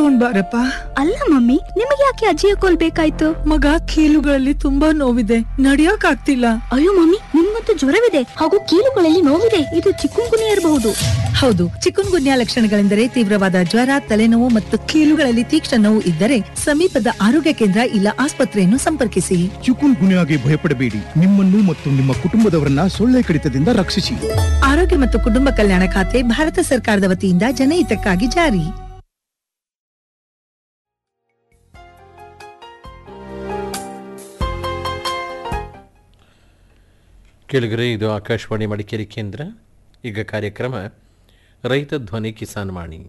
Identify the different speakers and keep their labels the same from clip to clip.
Speaker 1: ತಗೊಂಡ್ ಬಾರಪ್ಪ
Speaker 2: ಅಲ್ಲ ಮಮ್ಮಿ ನಿಮಗೆ ಯಾಕೆ ಅಜ್ಜಿಯ ಕೋಲ್ ಬೇಕಾಯ್ತು
Speaker 1: ಮಗ ಕೀಲುಗಳಲ್ಲಿ ತುಂಬಾ ನೋವಿದೆ ನಡಿಯಕ್ ಆಗ್ತಿಲ್ಲ
Speaker 2: ಅಯ್ಯೋ ಮಮ್ಮಿ ನಿಮ್ಗಂತೂ ಜ್ವರವಿದೆ ಹಾಗೂ ಕೀಲುಗಳಲ್ಲಿ ನೋವಿದೆ ಇದು ಚಿಕ್ಕುಂಗುನಿ ಇರಬಹುದು
Speaker 3: ಹೌದು ಚಿಕುನ್ ಗುನ್ಯಾ ಲಕ್ಷಣಗಳೆಂದರೆ ತೀವ್ರವಾದ ಜ್ವರ ತಲೆನೋವು ಮತ್ತು ಕೀಲುಗಳಲ್ಲಿ ತೀಕ್ಷ್ಣ ನೋವು ಇದ್ದರೆ ಸಮೀಪದ ಆರೋಗ್ಯ ಕೇಂದ್ರ ಇಲ್ಲ ಆಸ್ಪತ್ರೆಯನ್ನು ಸಂಪರ್ಕಿಸಿ
Speaker 4: ಚಿಕುನ್ ಗುನ್ಯಾಗೆ ಭಯಪಡಬೇಡಿ ನಿಮ್ಮನ್ನು ಮತ್ತು ನಿಮ್ಮ ಕುಟುಂಬದವರನ್ನ ಸೊಳ್ಳೆ ಕಡಿತದಿಂದ ರಕ್ಷಿಸಿ
Speaker 3: ಆರೋಗ್ಯ ಮತ್ತು ಕುಟುಂಬ ಕಲ್ಯಾಣ ಖಾತೆ ಭಾರತ ಸರ್ಕಾರದ ವತಿಯಿಂದ ಜನಹಿತಕ್ಕಾಗಿ ಜಾರಿ
Speaker 5: ಕೇಳಿಗರೆ ಇದು ಆಕಾಶವಾಣಿ ಮಡಿಕೇರಿ ಕೇಂದ್ರ ಈಗ ಕಾರ್ಯಕ್ರಮ ರೈತ ಧ್ವನಿ ಕಿಸಾನ್ ವಾಣಿ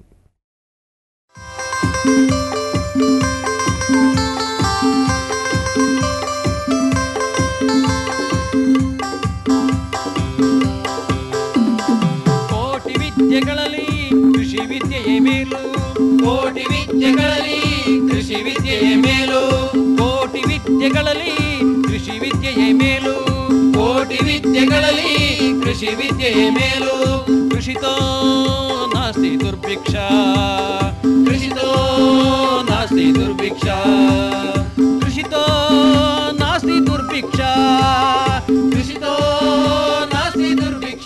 Speaker 6: ಕೋಟಿ ವಿದ್ಯೆಗಳಲ್ಲಿ ಕೃಷಿ ವಿದ್ಯೆಯೇ ಮೇಲು ಕೋಟಿ ವಿದ್ಯೆಗಳಲ್ಲಿ ಕೃಷಿ ವಿದ್ಯೆಯೇ ಮೇಲು ಕೋಟಿ ವಿದ್ಯೆಗಳಲ್ಲಿ ಕೃಷಿ ವಿದ್ಯೆಯೇ ಮೇಲು ಕೋಟಿ ವಿದ್ಯೆಗಳಲ್ಲಿ ಕೃಷಿ ವಿದ್ಯೆಯೇ ಮೇಲು ಕೃಷಿತೋ ನಾಸ್ತಿ ದುರ್ಭಿಕ್ಷ ಕೃಷಿತೋ ನಾಸ್ತಿ ದುರ್ಭಿಕ್ಷ ಕೃಷಿತೋ ನಾಸ್ತಿ ದುರ್ಭಿಕ್ಷ ಕೃಷಿತೋ ನಾಸ್ತಿ ದುರ್ಭಿಕ್ಷ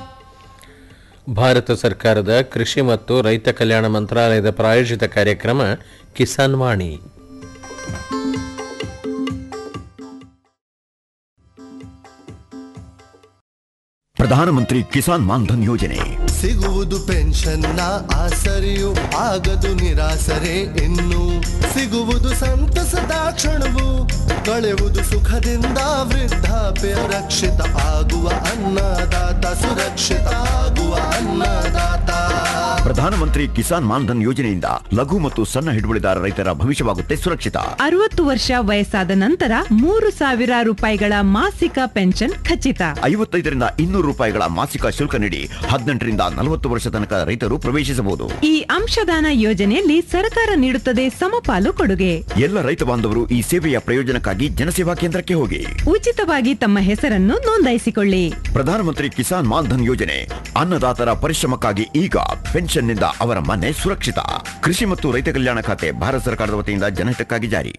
Speaker 5: ಭಾರತ ಸರ್ಕಾರದ ಕೃಷಿ ಮತ್ತು ರೈತ ಕಲ್ಯಾಣ ಮಂತ್ರಾಲಯದ ಪ್ರಾಯೋಜಿತ ಕಾರ್ಯಕ್ರಮ ಕಿಸಾನ್ ವಾಣಿ
Speaker 7: ಪ್ರಧಾನಮಂತ್ರಿ ಕಿಸಾನ್ ಮಾನ್ಧನ್ ಯೋಜನೆ
Speaker 8: ಸಿಗುವುದು ಪೆನ್ಷನ್ನ ಆಸರೆಯು ಆಗದು ನಿರಾಸರೆ ಇನ್ನು ಸಿಗುವುದು ಸಂತಸದ ಕ್ಷಣವು ಕಳೆಯುವುದು ಸುಖದಿಂದ ವೃದ್ಧಾಪ್ಯ ರಕ್ಷಿತ ಆಗುವ ಅನ್ನದಾತ ಸುರಕ್ಷಿತ ಆಗುವ ಅನ್ನದಾತ
Speaker 7: ಪ್ರಧಾನಮಂತ್ರಿ ಕಿಸಾನ್ ಮಾನ್ಧನ್ ಯೋಜನೆಯಿಂದ ಲಘು ಮತ್ತು ಸಣ್ಣ ಹಿಡುವಳಿದಾರ ರೈತರ ಭವಿಷ್ಯವಾಗುತ್ತೆ ಸುರಕ್ಷಿತ
Speaker 9: ಅರವತ್ತು ವರ್ಷ ವಯಸ್ಸಾದ ನಂತರ ಮೂರು ಸಾವಿರ ರೂಪಾಯಿಗಳ ಮಾಸಿಕ ಪೆನ್ಷನ್ ಖಚಿತ
Speaker 7: ಐವತ್ತೈದರಿಂದ ಇನ್ನೂರು ರೂಪಾಯಿಗಳ ಮಾಸಿಕ ಶುಲ್ಕ ನೀಡಿ ಹದಿನೆಂಟರಿಂದ ನಲವತ್ತು ವರ್ಷ ತನಕ ರೈತರು ಪ್ರವೇಶಿಸಬಹುದು
Speaker 9: ಈ ಅಂಶದಾನ ಯೋಜನೆಯಲ್ಲಿ ಸರ್ಕಾರ ನೀಡುತ್ತದೆ ಸಮಪಾಲು ಕೊಡುಗೆ
Speaker 7: ಎಲ್ಲ ರೈತ ಬಾಂಧವರು ಈ ಸೇವೆಯ ಪ್ರಯೋಜನಕ್ಕಾಗಿ ಜನಸೇವಾ ಕೇಂದ್ರಕ್ಕೆ ಹೋಗಿ
Speaker 9: ಉಚಿತವಾಗಿ ತಮ್ಮ ಹೆಸರನ್ನು ನೋಂದಾಯಿಸಿಕೊಳ್ಳಿ
Speaker 7: ಪ್ರಧಾನಮಂತ್ರಿ ಕಿಸಾನ್ ಮಾನ್ಧನ್ ಯೋಜನೆ ಅನ್ನದಾತರ ಪರಿಶ್ರಮಕ್ಕಾಗಿ ಈಗ ಪೆನ್ಷನ್ನಿಂದ ಅವರ ಮನೆ ಸುರಕ್ಷಿತ ಕೃಷಿ ಮತ್ತು ರೈತ ಕಲ್ಯಾಣ ಖಾತೆ ಭಾರತ ಸರ್ಕಾರದ ವತಿಯಿಂದ ಜನಹಿತಕ್ಕಾಗಿ ಜಾರಿ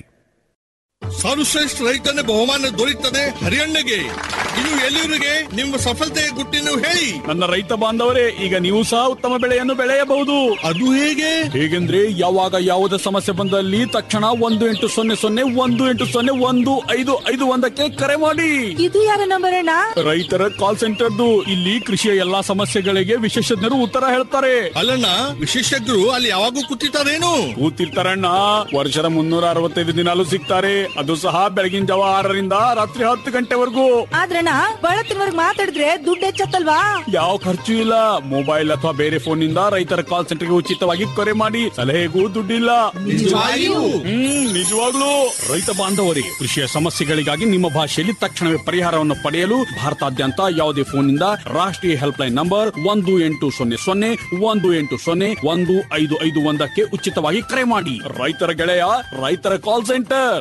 Speaker 10: ಸರ್ವಶ್ರೇಷ್ಠ ರೈತನ ಬಹುಮಾನ ದೊರೆಯುತ್ತದೆ ಹರಿಯಣ್ಣಗೆ ಇದು ಎಲ್ಲಿವರಿಗೆ ನಿಮ್ಮ ಸಫಲತೆಯ ಗುಟ್ಟಿನ ಹೇಳಿ
Speaker 11: ನನ್ನ ರೈತ ಬಾಂಧವರೇ ಈಗ ನೀವು ಸಹ ಉತ್ತಮ ಬೆಳೆಯನ್ನು ಬೆಳೆಯಬಹುದು
Speaker 10: ಅದು ಹೇಗೆ
Speaker 11: ಹೇಗೆಂದ್ರೆ ಯಾವಾಗ ಯಾವುದೇ ಸಮಸ್ಯೆ ಬಂದಲ್ಲಿ ತಕ್ಷಣ ಒಂದು ಎಂಟು ಸೊನ್ನೆ ಸೊನ್ನೆ ಒಂದು ಎಂಟು ಸೊನ್ನೆ ಒಂದು ಐದು ಐದು ಒಂದಕ್ಕೆ ಕರೆ ಮಾಡಿ
Speaker 9: ಇದು ಯಾರ ನಂಬರ್ ಅಣ್ಣ
Speaker 11: ರೈತರ ಕಾಲ್ ಸೆಂಟರ್ದು ಇಲ್ಲಿ ಕೃಷಿಯ ಎಲ್ಲಾ ಸಮಸ್ಯೆಗಳಿಗೆ ವಿಶೇಷಜ್ಞರು ಉತ್ತರ ಹೇಳ್ತಾರೆ
Speaker 10: ಅಲ್ಲಣ್ಣ ವಿಶೇಷಜ್ಞರು ಅಲ್ಲಿ ಯಾವಾಗೂ ಕೂತಿರ್ತಾರೇನು
Speaker 11: ಕೂತಿರ್ತಾರಣ್ಣ ವರ್ಷದ ಮುನ್ನೂರ ಅರವತ್ತೈದು ದಿನಾಲು ಸಿಗ್ತಾರೆ ಅದು ಸಹ ಬೆಳಗಿನ ಜಾವ ಆರರಿಂದ ರಾತ್ರಿ ಹತ್ತು ಗಂಟೆವರೆಗೂ
Speaker 9: ಆದ್ರಣ್ಣ ಬಳತ್ತಿನವರ್ಗ್ ಮಾತಾಡಿದ್ರೆ ದುಡ್ಡು ಹೆಚ್ಚತ್ತಲ್ವಾ
Speaker 11: ಯಾವ ಖರ್ಚು ಇಲ್ಲ ಮೊಬೈಲ್ ಅಥವಾ ಬೇರೆ ಫೋನ್ ನಿಂದ ರೈತರ ಕಾಲ್ ಸೆಂಟರ್ಗೆ ಉಚಿತವಾಗಿ ಕರೆ ಮಾಡಿ ಸಲಹೆಗೂ ದುಡ್ಡಿಲ್ಲ
Speaker 10: ನಿಜವಾಗಿಯೂ?
Speaker 11: ಹ್ಮ್ ನಿಜವಾಗ್ಲೂ ರೈತ ಬಾಂಧವರಿಗೆ ಕೃಷಿಯ ಸಮಸ್ಯೆಗಳಿಗಾಗಿ ನಿಮ್ಮ ಭಾಷೆಯಲ್ಲಿ ತಕ್ಷಣವೇ ಪರಿಹಾರವನ್ನು ಪಡೆಯಲು ಭಾರತಾದ್ಯಂತ ಯಾವುದೇ ಫೋನ್ ನಿಂದ ರಾಷ್ಟ್ರೀಯ ಹೆಲ್ಪ್ ಲೈನ್ ನಂಬರ್ ಒಂದು ಎಂಟು ಸೊನ್ನೆ ಸೊನ್ನೆ ಒಂದು ಎಂಟು ಸೊನ್ನೆ ಒಂದು ಐದು ಐದು ಒಂದಕ್ಕೆ ಉಚಿತವಾಗಿ ಕರೆ ಮಾಡಿ ರೈತರ ಗೆಳೆಯ ರೈತರ ಕಾಲ್ ಸೆಂಟರ್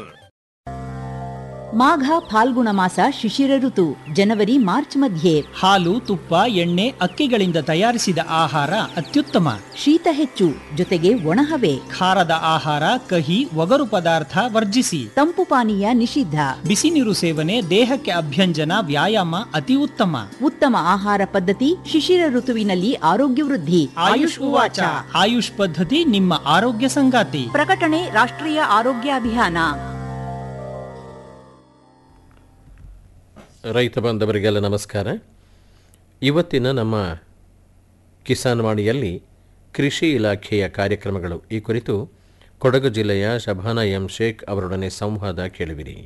Speaker 12: ಮಾಘ ಫಾಲ್ಗುಣ ಮಾಸ ಶಿಶಿರ ಋತು ಜನವರಿ ಮಾರ್ಚ್ ಮಧ್ಯೆ
Speaker 13: ಹಾಲು ತುಪ್ಪ ಎಣ್ಣೆ ಅಕ್ಕಿಗಳಿಂದ ತಯಾರಿಸಿದ ಆಹಾರ ಅತ್ಯುತ್ತಮ
Speaker 12: ಶೀತ ಹೆಚ್ಚು ಜೊತೆಗೆ ಒಣಹವೆ
Speaker 13: ಖಾರದ ಆಹಾರ ಕಹಿ ಒಗರು ಪದಾರ್ಥ ವರ್ಜಿಸಿ
Speaker 12: ತಂಪು ಪಾನೀಯ ನಿಷಿದ್ಧ
Speaker 13: ಬಿಸಿ ನೀರು ಸೇವನೆ ದೇಹಕ್ಕೆ ಅಭ್ಯಂಜನ ವ್ಯಾಯಾಮ ಅತಿ ಉತ್ತಮ
Speaker 12: ಉತ್ತಮ ಆಹಾರ ಪದ್ಧತಿ ಶಿಶಿರ ಋತುವಿನಲ್ಲಿ ಆರೋಗ್ಯ ವೃದ್ಧಿ
Speaker 13: ಆಯುಷ್ ಉವಾಚ ಆಯುಷ್ ಪದ್ಧತಿ ನಿಮ್ಮ ಆರೋಗ್ಯ ಸಂಗಾತಿ
Speaker 12: ಪ್ರಕಟಣೆ ರಾಷ್ಟ್ರೀಯ ಆರೋಗ್ಯ ಅಭಿಯಾನ
Speaker 5: ರೈತ ಬಾಂಧವರಿಗೆಲ್ಲ ನಮಸ್ಕಾರ ಇವತ್ತಿನ ನಮ್ಮ ಕಿಸಾನ್ ವಾಣಿಯಲ್ಲಿ ಕೃಷಿ ಇಲಾಖೆಯ ಕಾರ್ಯಕ್ರಮಗಳು ಈ ಕುರಿತು ಕೊಡಗು ಜಿಲ್ಲೆಯ ಶಬಾನಾ ಎಂ ಶೇಖ್ ಅವರೊಡನೆ ಸಂವಾದ ಕೇಳುವಿರಿ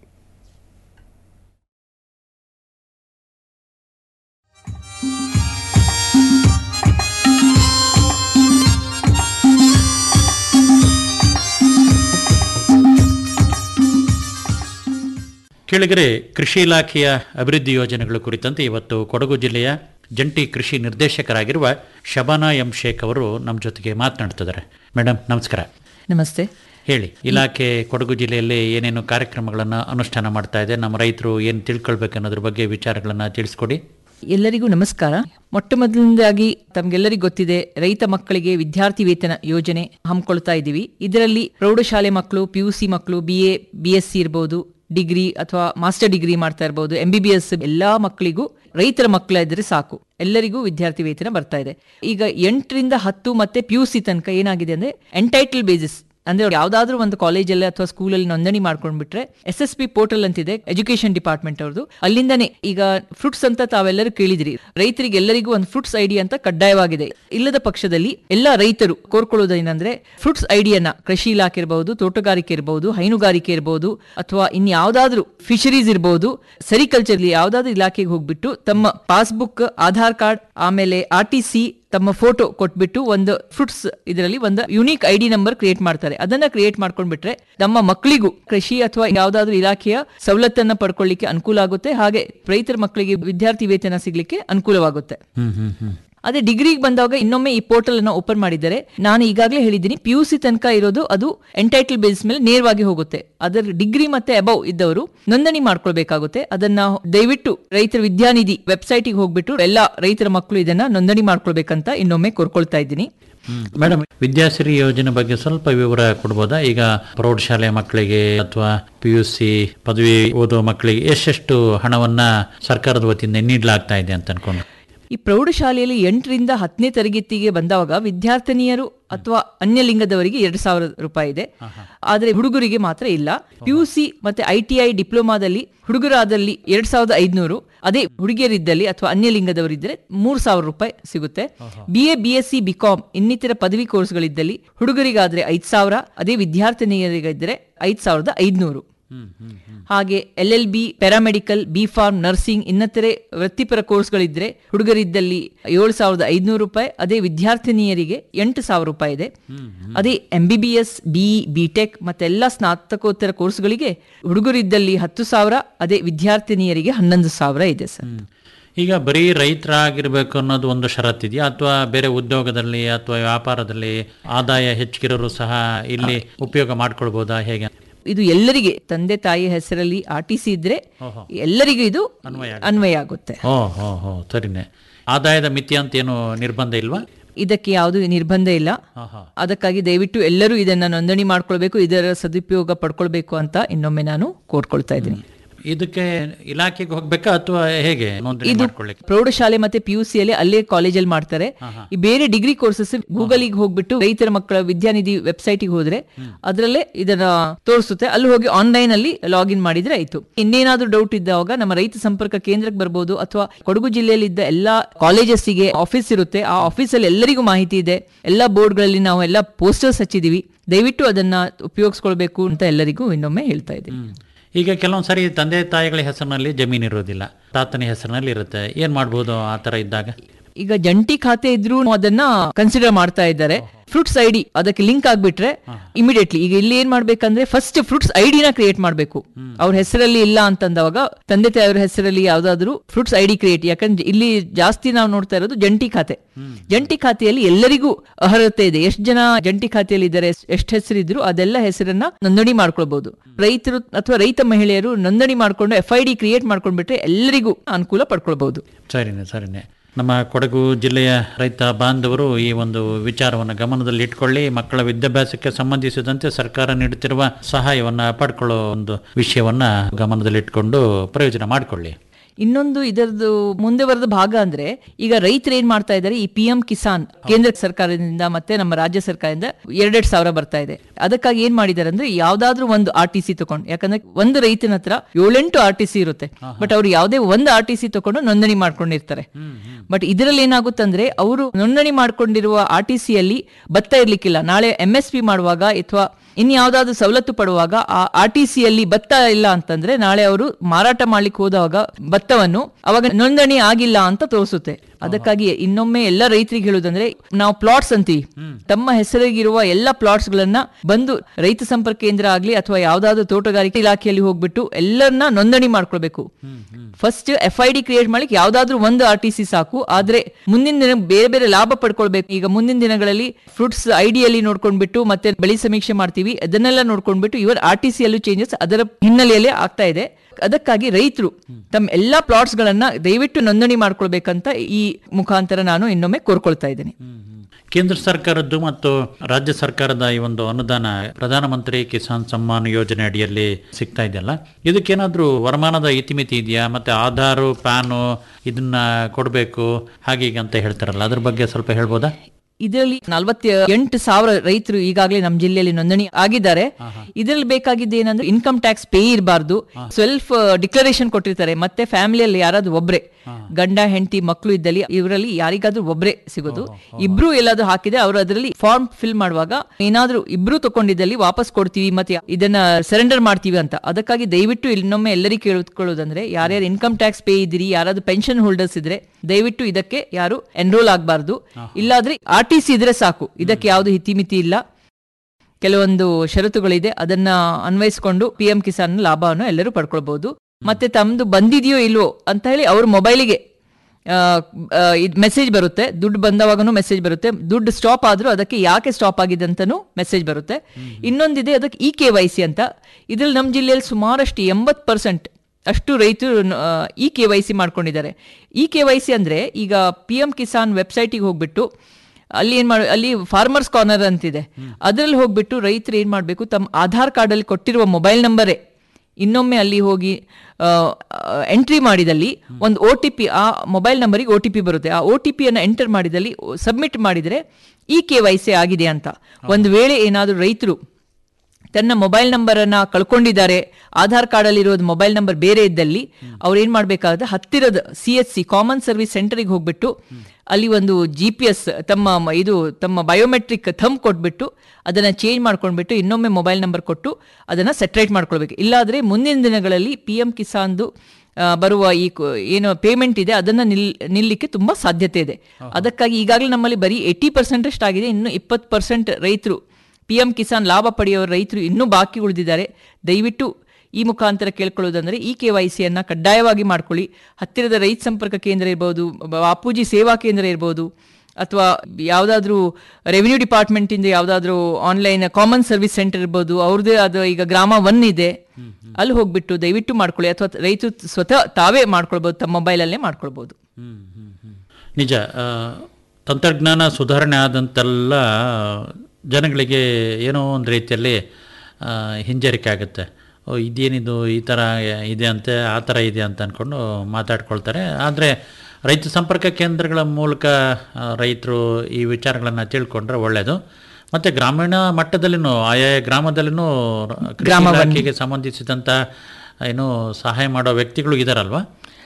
Speaker 14: ಕೆಳಗರೆ ಕೃಷಿ ಇಲಾಖೆಯ ಅಭಿವೃದ್ಧಿ ಯೋಜನೆಗಳ ಕುರಿತಂತೆ ಇವತ್ತು ಕೊಡಗು ಜಿಲ್ಲೆಯ ಜಂಟಿ ಕೃಷಿ ನಿರ್ದೇಶಕರಾಗಿರುವ ಶಬಾನಾ ಎಂ ಶೇಖ್ ಅವರು ನಮ್ಮ ಜೊತೆಗೆ ಮಾತನಾಡ್ತಿದ್ದಾರೆ ಮೇಡಮ್ ನಮಸ್ಕಾರ
Speaker 15: ನಮಸ್ತೆ
Speaker 14: ಹೇಳಿ ಇಲಾಖೆ ಕೊಡಗು ಜಿಲ್ಲೆಯಲ್ಲಿ ಏನೇನು ಕಾರ್ಯಕ್ರಮಗಳನ್ನು ಅನುಷ್ಠಾನ ಮಾಡ್ತಾ ಇದೆ ನಮ್ಮ ರೈತರು ಏನು ತಿಳ್ಕೊಳ್ಬೇಕು ಅನ್ನೋದ್ರ ಬಗ್ಗೆ ವಿಚಾರಗಳನ್ನು ತಿಳಿಸ್ಕೊಡಿ
Speaker 15: ಎಲ್ಲರಿಗೂ ನಮಸ್ಕಾರ ಮೊಟ್ಟ ಮೊದಲನೇದಾಗಿ ತಮ್ಗೆಲ್ಲರಿಗೂ ಗೊತ್ತಿದೆ ರೈತ ಮಕ್ಕಳಿಗೆ ವಿದ್ಯಾರ್ಥಿ ವೇತನ ಯೋಜನೆ ಹಮ್ಮಿಕೊಳ್ತಾ ಇದ್ದೀವಿ ಇದರಲ್ಲಿ ಪ್ರೌಢಶಾಲೆ ಮಕ್ಕಳು ಪಿ ಯು ಸಿ ಮಕ್ಕಳು B A B S C ಇರ್ಬೋದು ಡಿಗ್ರಿ ಅಥವಾ ಮಾಸ್ಟರ್ ಡಿಗ್ರಿ ಮಾಡ್ತಾ ಇರ್ಬೋದು ಎಂ ಬಿ ಬಿ ಎಸ್ ಎಲ್ಲಾ ಮಕ್ಕಳಿಗೂ ರೈತರ ಮಕ್ಕಳ ಇದ್ರೆ ಸಾಕು ಎಲ್ಲರಿಗೂ ವಿದ್ಯಾರ್ಥಿ ವೇತನ ಬರ್ತಾ ಇದೆ ಈಗ ಎಂಟರಿಂದ ಹತ್ತು ಮತ್ತೆ ಪಿ ಯು ಸಿ ತನಕ ಏನಾಗಿದೆ ಅಂದ್ರೆ ಎಂಟೈಟಲ್ ಬೇಸಿಸ್ ಅಂದ್ರೆ ಯಾವ್ದಾದ್ರು ಒಂದು ಕಾಲೇಜಲ್ಲಿ ಅಥವಾ ಸ್ಕೂಲಲ್ಲಿ ನೋಂದಣಿ ಮಾಡ್ಕೊಂಡ್ಬಿಟ್ರೆ ಎಸ್ ಎಸ್ ಪಿ ಪೋರ್ಟಲ್ ಅಂತಿದೆ ಎಜುಕೇಶನ್ ಡಿಪಾರ್ಟ್ಮೆಂಟ್ ಅವ್ರದ್ದು ಅಲ್ಲಿಂದಾನೆ ಈಗ ಫ್ರೂಟ್ಸ್ ಅಂತ ತಾವೆಲ್ಲರೂ ಕೇಳಿದ್ರಿ ರೈತರಿಗೆ ಎಲ್ಲರಿಗೂ ಒಂದು ಫ್ರೂಟ್ಸ್ ಐಡಿ ಅಂತ ಕಡ್ಡಾಯವಾಗಿದೆ ಇಲ್ಲದ ಪಕ್ಷದಲ್ಲಿ ಎಲ್ಲ ರೈತರು ಕೋರ್ಕೊಳ್ಳೋದು ಏನಂದ್ರೆ ಫ್ರೂಟ್ಸ್ ಐಡಿಯನ್ನ ಕೃಷಿ ಇಲಾಖೆ ಇರಬಹುದು ತೋಟಗಾರಿಕೆ ಇರಬಹುದು ಹೈನುಗಾರಿಕೆ ಇರಬಹುದು ಅಥವಾ ಇನ್ ಯಾವ್ದಾದ್ರು ಫಿಶರೀಸ್ ಇರಬಹುದು ಸೆರಿಕಲ್ಚರ್ ಯಾವ್ದಾದ್ರು ಇಲಾಖೆಗೆ ಹೋಗ್ಬಿಟ್ಟು ತಮ್ಮ ಪಾಸ್ಬುಕ್ ಆಧಾರ್ ಕಾರ್ಡ್ ಆಮೇಲೆ ಆರ್ ಟಿ ಸಿ ತಮ್ಮ ಫೋಟೋ ಕೊಟ್ಬಿಟ್ಟು ಒಂದು ಫ್ರೂಟ್ಸ್ ಇದರಲ್ಲಿ ಒಂದು ಯುನೀಕ್ ಐಡಿ ನಂಬರ್ ಕ್ರಿಯೇಟ್ ಮಾಡ್ತಾರೆ ಅದನ್ನ ಕ್ರಿಯೇಟ್ ಮಾಡ್ಕೊಂಡ್ಬಿಟ್ರೆ ನಮ್ಮ ಮಕ್ಕಳಿಗೂ ಕೃಷಿ ಅಥವಾ ಯಾವ್ದಾದ್ರು ಇಲಾಖೆಯ ಸವಲತ್ತನ್ನ ಪಡ್ಕೊಳ್ಳಿಕ್ಕೆ ಅನುಕೂಲ ಆಗುತ್ತೆ ಹಾಗೆ ರೈತರ ಮಕ್ಕಳಿಗೆ ವಿದ್ಯಾರ್ಥಿ ವೇತನ ಸಿಗ್ಲಿಕ್ಕೆ ಅನುಕೂಲವಾಗುತ್ತೆ
Speaker 14: ಹ್ಮ್ ಹ್ಮ್ ಹ್ಮ್
Speaker 15: ಅದೇ ಡಿಗ್ರಿಗೆ ಬಂದಾಗ ಇನ್ನೊಮ್ಮೆ ಈ ಪೋರ್ಟಲ್ ಅನ್ನ ಓಪನ್ ಮಾಡಿದರೆ ನಾನು ಈಗಾಗಲೇ ಹೇಳಿದ್ದೀನಿ ಪಿ ಯು ಸಿ ತನಕ ಇರೋದು ಅದು ಎಂಟೈಟಲ್ ಬೇಸ್ ಮೇಲೆ ನೇರವಾಗಿ ಹೋಗುತ್ತೆ ಅದರ ಡಿಗ್ರಿ ಮತ್ತೆ ಅಬೌವ್ ಇದ್ದವರು ನೋಂದಣಿ ಮಾಡ್ಕೊಳ್ಬೇಕಾಗುತ್ತೆ ಅದನ್ನ ದಯವಿಟ್ಟು ರೈತರ ವಿದ್ಯಾನಿಧಿ ವೆಬ್ಸೈಟಿಗೆ ಹೋಗ್ಬಿಟ್ಟು ಎಲ್ಲಾ ರೈತರ ಮಕ್ಕಳು ಇದನ್ನ ನೋಂದಣಿ ಮಾಡ್ಕೊಳ್ಬೇಕಂತ ಇನ್ನೊಮ್ಮೆ ಕೋರ್ಕೊಳ್ತಾ ಇದ್ದೀನಿ
Speaker 14: ಮೇಡಮ್ ವಿದ್ಯಾಸಿರಿ ಯೋಜನೆ ಬಗ್ಗೆ ಸ್ವಲ್ಪ ವಿವರ ಕೊಡ್ಬೋದಾ ಈಗ ಪ್ರೌಢಶಾಲೆ ಮಕ್ಕಳಿಗೆ ಅಥವಾ ಪಿ ಯು ಸಿ ಪದವಿ ಓದುವ ಮಕ್ಕಳಿಗೆ ಎಷ್ಟೆಷ್ಟು ಹಣವನ್ನ ಸರ್ಕಾರದ ವತಿಯಿಂದ ನೀಡಲಾಗ್ತಾ ಇದೆ ಅಂತ ಅನ್ಕೊಂಡು
Speaker 15: ಈ ಪ್ರೌಢಶಾಲೆಯಲ್ಲಿ ಎಂಟರಿಂದ ಹತ್ತನೇ ತರಗತಿಗೆ ಬಂದಾಗ ವಿದ್ಯಾರ್ಥಿನಿಯರು ಅಥವಾ ಅನ್ಯ ಲಿಂಗದವರಿಗೆ ಎರಡು ಸಾವಿರ ರೂಪಾಯಿ ಇದೆ ಆದ್ರೆ ಹುಡುಗರಿಗೆ ಮಾತ್ರ ಇಲ್ಲ ಪಿ ಯು ಸಿ ಮತ್ತೆ ಐ ಟಿ ಐ ಡಿಪ್ಲೊಮಾದಲ್ಲಿ ಹುಡುಗರಾದಲ್ಲಿ ಎರಡ್ ಸಾವಿರದ ಐದ್ನೂರು ಅದೇ ಹುಡುಗಿಯರಿದ್ದಲ್ಲಿ ಅಥವಾ ಅನ್ಯ ಲಿಂಗದವರಿದ್ದರೆ ಮೂರ್ ಸಾವಿರ ರೂಪಾಯಿ ಸಿಗುತ್ತೆ B A B S C B com ಇನ್ನಿತರ ಪದವಿ ಕೋರ್ಸ್ಗಳಿದ್ದಲ್ಲಿ ಹುಡುಗರಿಗಾದ್ರೆ ಐದ್ ಸಾವಿರ ಅದೇ ವಿದ್ಯಾರ್ಥಿನಿಯರಿಗಿದ್ರೆ ಐದ್ ಸಾವಿರದ ಐದ್ನೂರು ಹಾಗೆ L L B paramedical B pharm nursing ಇನ್ನಿತರೆ ವೃತ್ತಿಪರ ಕೋರ್ಸ್ಗಳಿದ್ರೆ ಹುಡುಗರಿದ್ದಲ್ಲಿ ಏಳು ಸಾವಿರದ ಐದುನೂರು ರೂಪಾಯಿ ಅದೇ ವಿದ್ಯಾರ್ಥಿನಿಯರಿಗೆ ಎಂಟು ಸಾವಿರ ರೂಪಾಯಿ ಇದೆ ಅದೇ M B B S B B tech ಮತ್ತೆಲ್ಲ ಸ್ನಾತಕೋತ್ತರ ಕೋರ್ಸ್ಗಳಿಗೆ ಹುಡುಗರಿದ್ದಲ್ಲಿ ಹತ್ತು ಸಾವಿರ ಅದೇ ವಿದ್ಯಾರ್ಥಿನಿಯರಿಗೆ ಹನ್ನೊಂದು ಸಾವಿರ ಇದೆ ಸರ್
Speaker 14: ಈಗ ಬರೀ ರೈತರಾಗಿರ್ಬೇಕು ಅನ್ನೋದು ಒಂದು ಷರತ್ತಿದೆಯಾ ಅಥವಾ ಬೇರೆ ಉದ್ಯೋಗದಲ್ಲಿ ಅಥವಾ ವ್ಯಾಪಾರದಲ್ಲಿ ಆದಾಯ ಹೆಚ್ಚಿಗಿರೋರು ಸಹ ಇಲ್ಲಿ ಉಪಯೋಗ ಮಾಡ್ಕೊಳ್ಬೋದಾ ಹೇಗೆ
Speaker 15: ಇದು ಎಲ್ಲರಿಗೆ ತಂದೆ ತಾಯಿ ಹೆಸರಲ್ಲಿ ಆರ್ ಟಿ ಸಿ ಇದ್ರೆ ಎಲ್ಲರಿಗೂ ಇದು ಅನ್ವಯ ಆಗುತ್ತೆ
Speaker 14: ಓ ಹೋ ಹೋ ಸರಿನೇ ಆದಾಯದ ಮಿತಿ ಅಂತ ಏನು ನಿರ್ಬಂಧ ಇಲ್ವಾ
Speaker 15: ಇದಕ್ಕೆ ಯಾವುದು ನಿರ್ಬಂಧ ಇಲ್ಲ ಅದಕ್ಕಾಗಿ ದಯವಿಟ್ಟು ಎಲ್ಲರೂ ಇದನ್ನ ನೋಂದಣಿ ಮಾಡ್ಕೊಳ್ಬೇಕು ಇದರ ಸದುಪಯೋಗ ಪಡ್ಕೊಳ್ಬೇಕು ಅಂತ ಇನ್ನೊಮ್ಮೆ ನಾನು ಕೋರ್ಕೊಳ್ತಾ ಇದ್ದೀನಿ
Speaker 14: ಇದಕ್ಕೆ ಇಲಾಖೆಗೆ ಹೋಗ್ಬೇಕಾ ಅಥವಾ ಹೇಗೆ ನೋಂದಣಿ
Speaker 15: ಇದು
Speaker 14: ಮಾಡ್ಕೊಳ್ಳಿಕ್ಕೆ
Speaker 15: ಪ್ರೌಢಶಾಲೆ ಮತ್ತೆ ಪಿ ಯು ಅಲ್ಲಿ ಅಲ್ಲೇ ಕಾಲೇಜಲ್ಲಿ ಮಾಡ್ತಾರೆ ಈ ಬೇರೆ ಡಿಗ್ರಿ ಕೋರ್ಸಸ್ ಗೂಗಲ್ಗೆ ಹೋಗ್ಬಿಟ್ಟು ರೈತರ ಮಕ್ಕಳ ವಿದ್ಯಾನಿಧಿ ವೆಬ್ಸೈಟ್ಗೆ ಹೋದ್ರೆ ಅದರಲ್ಲೇ ಇದನ್ನ ತೋರಿಸುತ್ತೆ ಅಲ್ಲಿ ಹೋಗಿ ಆನ್ಲೈನ್ ಅಲ್ಲಿ ಲಾಗಿನ್ ಮಾಡಿದ್ರೆ ಆಯ್ತು ಇನ್ನೇನಾದ್ರೂ ಡೌಟ್ ಇದ್ದಾಗ ನಮ್ಮ ರೈತ ಸಂಪರ್ಕ ಕೇಂದ್ರಕ್ಕೆ ಬರ್ಬೋದು ಅಥವಾ ಕೊಡಗು ಜಿಲ್ಲೆಯಲ್ಲಿ ಇದ್ದ ಎಲ್ಲಾ ಕಾಲೇಜಸ್ಸಿಗೆ ಆಫೀಸ್ ಇರುತ್ತೆ ಆ ಆಫೀಸಲ್ಲಿ ಎಲ್ಲರಿಗೂ ಮಾಹಿತಿ ಇದೆ ಎಲ್ಲಾ ಬೋರ್ಡ್ಗಳಲ್ಲಿ ನಾವು ಎಲ್ಲ ಪೋಸ್ಟರ್ಸ್ ಹಚ್ಚಿದೀವಿ ದಯವಿಟ್ಟು ಅದನ್ನ ಉಪಯೋಗಿಸ್ಕೊಳ್ಬೇಕು ಅಂತ ಎಲ್ಲರಿಗೂ ಇನ್ನೊಮ್ಮೆ ಹೇಳ್ತಾ ಇದ್ದೀನಿ
Speaker 14: ಈಗ ಕೆಲವೊಂದು ಸರಿ ತಂದೆ ತಾಯಿಗಳ ಹೆಸರಿನಲ್ಲಿ ಜಮೀನು ಇರೋದಿಲ್ಲ ತಾತನ ಹೆಸರಿನಲ್ಲಿ ಇರುತ್ತೆ ಏನ್ ಮಾಡ್ಬೋದು ಆ ತರ ಇದ್ದಾಗ
Speaker 15: ಈಗ ಜಂಟಿ ಖಾತೆ ಇದ್ರೂ ಅದನ್ನ ಕನ್ಸಿಡರ್ ಮಾಡ್ತಾ ಇದ್ದಾರೆ ಫ್ರೂಟ್ಸ್ ಐಡಿ ಅದಕ್ಕೆ ಲಿಂಕ್ ಆಗ್ಬಿಟ್ರೆ ಇಮಿಡಿಯೇಟ್ಲಿ ಈಗ ಇಲ್ಲಿ ಏನ್ ಮಾಡ್ಬೇಕಂದ್ರೆ ಫಸ್ಟ್ ಫ್ರೂಟ್ಸ್ ಐಡಿನ ಕ್ರಿಯೇಟ್ ಮಾಡ್ಬೇಕು ಅವ್ರ ಹೆಸರಲ್ಲಿ ಇಲ್ಲ ಅಂತಂದವಾಗ ತಂದೆ ತಾಯಿಯವ್ರ ಹೆಸರಲ್ಲಿ ಯಾವ್ದಾದ್ರು ಫ್ರೂಟ್ಸ್ ಐಡಿ ಕ್ರಿಯೇಟ್ ಯಾಕಂದ್ರೆ ಇಲ್ಲಿ ಜಾಸ್ತಿ ನಾವು ನೋಡ್ತಾ ಇರೋದು ಜಂಟಿ ಖಾತೆ ಜಂಟಿ ಖಾತೆಯಲ್ಲಿ ಎಲ್ಲರಿಗೂ ಅರ್ಹತೆ ಇದೆ ಎಷ್ಟು ಜನ ಜಂಟಿ ಖಾತೆಯಲ್ಲಿ ಇದ್ದಾರೆ ಎಷ್ಟು ಹೆಸರಿದ್ರು ಅದೆಲ್ಲ ಹೆಸರನ್ನ ನೋಂದಣಿ ಮಾಡ್ಕೊಳ್ಬಹುದು ರೈತರು ಅಥವಾ ರೈತ ಮಹಿಳೆಯರು ನೋಂದಣಿ ಮಾಡ್ಕೊಂಡು ಎಫ್ ಐ ಡಿ ಕ್ರಿಯೇಟ್ ಮಾಡ್ಕೊಂಡ್ಬಿಟ್ರೆ ಎಲ್ಲರಿಗೂ ಅನುಕೂಲ ಪಡ್ಕೊಳ್ಬಹುದು
Speaker 14: ಸರಿನೇ ಸರಿನೇ ನಮ್ಮ ಕೊಡಗು ಜಿಲ್ಲೆಯ ರೈತ ಬಾಂಧವರು ಈ ಒಂದು ವಿಚಾರವನ್ನು ಗಮನದಲ್ಲಿ ಇಟ್ಕೊಳ್ಳಿ ಮಕ್ಕಳ ವಿದ್ಯಾಭ್ಯಾಸಕ್ಕೆ ಸಂಬಂಧಿಸಿದಂತೆ ಸರ್ಕಾರ ನೀಡುತ್ತಿರುವ ಸಹಾಯವನ್ನ ಪಡ್ಕೊಳ್ಳೋ ಒಂದು ವಿಷಯವನ್ನ ಗಮನದಲ್ಲಿಟ್ಕೊಂಡು ಪ್ರಯೋಜನ ಮಾಡಿಕೊಳ್ಳಿ
Speaker 15: ಇನ್ನೊಂದು ಇದರದ್ದು ಮುಂದೆ ಬರೆದ ಭಾಗ ಅಂದ್ರೆ ಈಗ ರೈತರು ಏನ್ ಮಾಡ್ತಾ ಇದ್ದಾರೆ ಈ ಪಿ ಎಂ ಕಿಸಾನ್ ಕೇಂದ್ರ ಸರ್ಕಾರದಿಂದ ಮತ್ತೆ ನಮ್ಮ ರಾಜ್ಯ ಸರ್ಕಾರದಿಂದ ಎರಡೆರಡು ಸಾವಿರ ಬರ್ತಾ ಇದೆ ಅದಕ್ಕಾಗಿ ಏನ್ ಮಾಡಿದ್ದಾರೆ ಅಂದ್ರೆ ಯಾವ್ದಾದ್ರು ಒಂದು ಆರ್ ಟಿ ಸಿ ತಗೊಂಡು ಯಾಕಂದ್ರೆ ಒಂದು ರೈತನ ಹತ್ರ ಏಳೆಂಟು ಆರ್ ಟಿ ಸಿ ಇರುತ್ತೆ ಬಟ್ ಅವ್ರು ಯಾವುದೇ ಒಂದು ಆರ್ ಟಿ ಸಿ ತಗೊಂಡು ನೋಂದಣಿ ಮಾಡ್ಕೊಂಡಿರ್ತಾರೆ ಬಟ್ ಇದರಲ್ಲಿ ಏನಾಗುತ್ತಂದ್ರೆ ಅವರು ನೋಂದಣಿ ಮಾಡ್ಕೊಂಡಿರುವ ಆರ್ ಟಿ ಸಿಯಲ್ಲಿ ಭತ್ತ ಇರ್ಲಿಕ್ಕಿಲ್ಲ ನಾಳೆ ಎಂ ಎಸ್ ಪಿ ಮಾಡುವಾಗ ಅಥವಾ ಇನ್ಯಾವುದಾದ್ರು ಸವಲತ್ತು ಪಡುವಾಗ ಆ ಆರ್ ಟಿ ಸಿಯಲ್ಲಿ ಭತ್ತ ಇಲ್ಲ ಅಂತಂದ್ರೆ ನಾಳೆ ಅವರು ಮಾರಾಟ ಮಾಡ್ಲಿಕ್ಕೆ ಹೋದಾಗ ಭತ್ತವನ್ನು ಅವಾಗ ನೋಂದಣಿ ಆಗಿಲ್ಲ ಅಂತ ತೋರಿಸುತ್ತೆ ಅದಕ್ಕಾಗಿ ಇನ್ನೊಮ್ಮೆ ಎಲ್ಲ ರೈತರಿಗೆ ಹೇಳುದಂದ್ರೆ ನಾವು ಪ್ಲಾಟ್ಸ್ ಅಂತೀವಿ ತಮ್ಮ ಹೆಸರಿಗಿರುವ ಎಲ್ಲ ಪ್ಲಾಟ್ಸ್ ಗಳನ್ನ ಬಂದು ರೈತ ಸಂಪರ್ಕ ಕೇಂದ್ರ ಆಗ್ಲಿ ಅಥವಾ ಯಾವ್ದಾದ್ರು ತೋಟಗಾರಿಕೆ ಇಲಾಖೆಯಲ್ಲಿ ಹೋಗ್ಬಿಟ್ಟು ಎಲ್ಲರನ್ನ ನೋಂದಣಿ ಮಾಡ್ಕೊಳ್ಬೇಕು first F I D create ಮಾಡ್ಲಿಕ್ಕೆ ಯಾವ್ದಾದ್ರು ಒಂದು ಆರ್ ಟಿ ಸಿ ಸಾಕು ಆದ್ರೆ ಮುಂದಿನ ದಿನ ಬೇರೆ ಬೇರೆ ಲಾಭ ಪಡ್ಕೊಳ್ಬೇಕು ಈಗ ಮುಂದಿನ ದಿನಗಳಲ್ಲಿ ಫ್ರೂಟ್ಸ್ ಐಡಿಯಲ್ಲಿ ನೋಡ್ಕೊಂಡ್ಬಿಟ್ಟು ಮತ್ತೆ ಬೆಳೆ ಸಮೀಕ್ಷೆ ಮಾಡ್ತೀವಿ ಅದನ್ನೆಲ್ಲ ನೋಡ್ಕೊಂಡ್ಬಿಟ್ಟು ಇವರ್ ಆರ್ ಟಿ ಸಿ ಅಲ್ಲೂ ಚೇಂಜಸ್ ಅದರ ಹಿನ್ನೆಲೆಯಲ್ಲಿ ಆಗ್ತಾ ಇದೆ ಅದಕ್ಕಾಗಿ ರೈತರು ತಮ್ಮ ಎಲ್ಲಾ ಪ್ಲಾಟ್ಸ್ ಗಳನ್ನ ದಯವಿಟ್ಟು ನೋಂದಣಿ ಮಾಡ್ಕೊಳ್ಬೇಕಂತ ಈ ಮುಖಾಂತರ ನಾನು ಇನ್ನೊಮ್ಮೆ ಕೋರ್ಕೊಳ್ತಾ ಇದ್ದೇನೆ
Speaker 14: ಕೇಂದ್ರ ಸರ್ಕಾರದ್ದು ಮತ್ತು ರಾಜ್ಯ ಸರ್ಕಾರದ ಈ ಒಂದು ಅನುದಾನ ಪ್ರಧಾನಮಂತ್ರಿ ಕಿಸಾನ್ ಸಮ್ಮಾನ್ ಯೋಜನೆ ಅಡಿಯಲ್ಲಿ ಸಿಗ್ತಾ ಇದೆಯಲ್ಲ ಇದಕ್ಕೇನಾದ್ರೂ ವರಮಾನದ ಇತಿಮಿತಿ ಇದೆಯಾ ಮತ್ತೆ ಆಧಾರು ಪ್ಯಾನು ಇದನ್ನ ಕೊಡಬೇಕು ಹಾಗೆ ಹೀಗೆ ಅಂತ ಹೇಳ್ತಾರಲ್ಲ ಅದ್ರ ಬಗ್ಗೆ ಸ್ವಲ್ಪ ಹೇಳ್ಬೋದಾ
Speaker 15: ಇದರಲ್ಲಿ ನಲವತ್ತ ಎಂಟು ಸಾವಿರ ರೈತರು ಈಗಾಗಲೇ ನಮ್ಮ ಜಿಲ್ಲೆಯಲ್ಲಿ ನೋಂದಣಿ ಆಗಿದ್ದಾರೆ ಇದರಲ್ಲಿ ಬೇಕಾಗಿದ್ದು ಏನಂದ್ರೆ ಇನ್ಕಮ್ ಟ್ಯಾಕ್ಸ್ ಪೇ ಇರಬಾರ್ದು ಸೆಲ್ಫ್ ಡಿಕ್ಲರೇಷನ್ ಕೊಟ್ಟಿರ್ತಾರೆ ಮತ್ತೆ ಫ್ಯಾಮಿಲಿಯಲ್ಲಿ ಯಾರಾದ್ರೂ ಒಬ್ರೆ ಗಂಡ ಹೆಂಡತಿ ಮಕ್ಕಳು ಇದ್ದಲ್ಲಿ ಇವರಲ್ಲಿ ಯಾರಿಗಾದ್ರೂ ಒಬ್ರೆ ಸಿಗೋದು ಇಬ್ರು ಎಲ್ಲಾದ್ರೂ ಹಾಕಿದೆ ಅವರು ಅದರಲ್ಲಿ ಫಾರ್ಮ್ ಫಿಲ್ ಮಾಡುವಾಗ ಏನಾದ್ರೂ ಇಬ್ರು ತಗೊಂಡಿದ್ದಲ್ಲಿ ವಾಪಸ್ ಕೊಡ್ತೀವಿ ಮತ್ತೆ ಇದನ್ನ ಸರೆಂಡರ್ ಮಾಡ್ತೀವಿ ಅಂತ ಅದಕ್ಕಾಗಿ ದಯವಿಟ್ಟು ಇನ್ನೊಮ್ಮೆ ಎಲ್ಲರಿಗೂ ಕೇಳಿಕೊಳ್ಳೋದಂದ್ರೆ ಯಾರ್ಯಾರು ಇನ್ಕಮ್ ಟ್ಯಾಕ್ಸ್ ಪೇ ಇದ್ದೀರಿ ಯಾರಾದ್ರೂ ಪೆನ್ಷನ್ ಹೋಲ್ಡರ್ಸ್ ಇದ್ರೆ ದಯವಿಟ್ಟು ಇದಕ್ಕೆ ಯಾರು ಎನ್ರೋಲ್ ಆಗಬಾರ್ದು ಇಲ್ಲಾದ್ರೆ ಆರ್ ಟಿ ಸಿ ಇದ್ರೆ ಸಾಕು ಇದಕ್ಕೆ ಯಾವುದು ಹಿತಿಮಿತಿ ಇಲ್ಲ ಕೆಲವೊಂದು ಷರತ್ತುಗಳಿದೆ ಅದನ್ನ ಅನ್ವಯಿಸಿಕೊಂಡು ಪಿ ಎಂ ಕಿಸಾನ್ ಲಾಭವನ್ನು ಎಲ್ಲರೂ ಪಡ್ಕೊಳ್ಬಹುದು ಮತ್ತೆ ತಮ್ದು ಬಂದಿದೆಯೋ ಇಲ್ವೋ ಅಂತ ಹೇಳಿ ಅವ್ರ ಮೊಬೈಲಿಗೆ ಇದು ಮೆಸೇಜ್ ಬರುತ್ತೆ ದುಡ್ಡು ಬಂದವಾಗನೂ ಮೆಸೇಜ್ ಬರುತ್ತೆ ದುಡ್ಡು ಸ್ಟಾಪ್ ಆದ್ರೂ ಅದಕ್ಕೆ ಯಾಕೆ ಸ್ಟಾಪ್ ಆಗಿದೆ ಅಂತಾನೂ ಮೆಸೇಜ್ ಬರುತ್ತೆ ಇನ್ನೊಂದಿದೆ ಅದಕ್ಕೆ ಇ ಕೆ ವೈ ಸಿ ಅಂತ ಇದ್ರಲ್ಲಿ ನಮ್ಮ ಜಿಲ್ಲೆಯಲ್ಲಿ ಸುಮಾರಷ್ಟು ಎಂಬತ್ತು ಪರ್ಸೆಂಟ್ ಅಷ್ಟು ರೈತರು ಇ ಕೆ ವೈ ಸಿ ಮಾಡ್ಕೊಂಡಿದ್ದಾರೆ ಇ ಕೆ ವೈ ಸಿ ಅಂದರೆ ಈಗ ಪಿ ಎಂ ಕಿಸಾನ್ ವೆಬ್ಸೈಟಿಗೆ ಹೋಗ್ಬಿಟ್ಟು ಅಲ್ಲಿ ಏನು ಮಾಡಿ ಅಲ್ಲಿ ಫಾರ್ಮರ್ಸ್ ಕಾರ್ನರ್ ಅಂತಿದೆ ಅದರಲ್ಲಿ ಹೋಗ್ಬಿಟ್ಟು ರೈತರು ಏನು ಮಾಡಬೇಕು ತಮ್ಮ ಆಧಾರ್ ಕಾರ್ಡಲ್ಲಿ ಕೊಟ್ಟಿರುವ ಮೊಬೈಲ್ ನಂಬರೇ ಇನ್ನೊಮ್ಮೆ ಅಲ್ಲಿ ಹೋಗಿ ಎಂಟ್ರಿ ಮಾಡಿದಲ್ಲಿ ಒಂದು ಒ ಟಿ ಪಿ ಆ ಮೊಬೈಲ್ ನಂಬರಿಗೆ ಒ ಟಿ ಪಿ ಬರುತ್ತೆ ಆ ಒ ಟಿ ಪಿಯನ್ನು ಎಂಟರ್ ಮಾಡಿದಲ್ಲಿ ಸಬ್ಮಿಟ್ ಮಾಡಿದರೆ ಇ ಕೆ ವೈ ಸಿ ಆಗಿದೆ ಅಂತ ಒಂದು ವೇಳೆ ಏನಾದರೂ ರೈತರು ತನ್ನ ಮೊಬೈಲ್ ನಂಬರನ್ನು ಕಳ್ಕೊಂಡಿದ್ದಾರೆ ಆಧಾರ್ ಕಾರ್ಡಲ್ಲಿ ಇರೋದು ಮೊಬೈಲ್ ನಂಬರ್ ಬೇರೆ ಇದ್ದಲ್ಲಿ ಅವ್ರು ಏನು ಮಾಡಬೇಕಾಗುತ್ತೆ ಹತ್ತಿರದ C H C common service ಸೆಂಟರಿಗೆ ಹೋಗ್ಬಿಟ್ಟು ಅಲ್ಲಿ ಒಂದು ಜಿ ಪಿ ಎಸ್ ತಮ್ಮ ಮ- ಇದು ತಮ್ಮ ಬಯೋಮೆಟ್ರಿಕ್ ಥಮ್ ಕೊಟ್ಬಿಟ್ಟು ಅದನ್ನು ಚೇಂಜ್ ಮಾಡ್ಕೊಂಡ್ಬಿಟ್ಟು ಇನ್ನೊಮ್ಮೆ ಮೊಬೈಲ್ ನಂಬರ್ ಕೊಟ್ಟು ಅದನ್ನು ಸೆಟ್ರೇಟ್ ಮಾಡ್ಕೊಳ್ಬೇಕು ಇಲ್ಲಾದರೆ ಮುಂದಿನ ದಿನಗಳಲ್ಲಿ ಪಿ ಎಂ ಕಿಸಾನ್ದು ಆ, ಬರುವ ಈ ಕು- ಏನು ಪೇಮೆಂಟ್ ಇದೆ ಅದನ್ನು ನಿಲ್ ನಿಲ್ಲಿಕ್ಕೆ ತುಂಬ ಸಾಧ್ಯತೆ ಇದೆ ಅದಕ್ಕಾಗಿ ಈಗಾಗಲೇ ನಮ್ಮಲ್ಲಿ ಬರೀ ಏಯ್ಟಿ ಪರ್ಸೆಂಟ್ ಅಷ್ಟಾಗಿದೆ ಇನ್ನು ಇಪ್ಪತ್ತು ಪರ್ಸೆಂಟ್ ರೈತರು ಪಿ ಎಂ ಕಿಸಾನ್ ಲಾಭ ಪಡೆಯುವ ರೈತರು ಇನ್ನೂ ಬಾಕಿ ಉಳಿದಿದ್ದಾರೆ ದಯವಿಟ್ಟು ಈ ಮುಖಾಂತರ ಕೇಳ್ಕೊಳ್ಳೋದಂದ್ರೆ ಈ ಕೆ ವೈ ಸಿಯನ್ನು ಕಡ್ಡಾಯವಾಗಿ ಮಾಡ್ಕೊಳ್ಳಿ ಹತ್ತಿರದ ರೈತ ಸಂಪರ್ಕ ಕೇಂದ್ರ ಇರ್ಬೋದು ಬಾಪೂಜಿ ಸೇವಾ ಕೇಂದ್ರ ಇರ್ಬೋದು ಅಥವಾ ಯಾವುದಾದ್ರೂ ರೆವಿನ್ಯೂ ಡಿಪಾರ್ಟ್ಮೆಂಟಿಂದ ಯಾವುದಾದ್ರೂ ಆನ್ಲೈನ್ ಕಾಮನ್ ಸರ್ವಿಸ್ ಸೆಂಟರ್ ಇರ್ಬೋದು ಅವ್ರದ್ದೇ ಅದು ಈಗ ಗ್ರಾಮ ಒನ್ ಇದೆ ಅಲ್ಲಿ ಹೋಗ್ಬಿಟ್ಟು ದಯವಿಟ್ಟು ಮಾಡ್ಕೊಳ್ಳಿ ಅಥವಾ ರೈತರು ಸ್ವತಃ ತಾವೇ ಮಾಡ್ಕೊಳ್ಬೋದು ತಮ್ಮ ಮೊಬೈಲಲ್ಲೇ ಮಾಡ್ಕೊಳ್ಬೋದು
Speaker 14: ನಿಜ ಆ, ತಂತ್ರಜ್ಞಾನ ಸುಧಾರಣೆ ಆದಂತೆಲ್ಲ ಜನಗಳಿಗೆ ಏನೋ ಒಂದು ರೀತಿಯಲ್ಲಿ ಆ, ಹಿಂಜರಿಕೆ ಆಗುತ್ತೆ ಓ ಇದೇನಿದು ಈ ಥರ ಇದೆ ಅಂತೆ ಆ ಥರ ಇದೆ ಅಂತ ಅಂದ್ಕೊಂಡು ಮಾತಾಡ್ಕೊಳ್ತಾರೆ ಆದರೆ ರೈತ ಸಂಪರ್ಕ ಕೇಂದ್ರಗಳ ಮೂಲಕ ಆ, ರೈತರು ಈ ವಿಚಾರಗಳನ್ನು ತಿಳ್ಕೊಂಡ್ರೆ ಒಳ್ಳೆಯದು ಮತ್ತು ಗ್ರಾಮೀಣ ಮಟ್ಟದಲ್ಲಿನೂ ಆಯಾ ಗ್ರಾಮದಲ್ಲಿನೂ ಕೃಷಿ
Speaker 15: ಗ್ರಾಮ ಒನ್-
Speaker 14: ಇಲಾಖೆಗೆ ಸಂಬಂಧಿಸಿದಂಥ ಏನು ಸಹಾಯ ಮಾಡೋ ವ್ಯಕ್ತಿಗಳು ಇದ್ದಾರಲ್ವಾ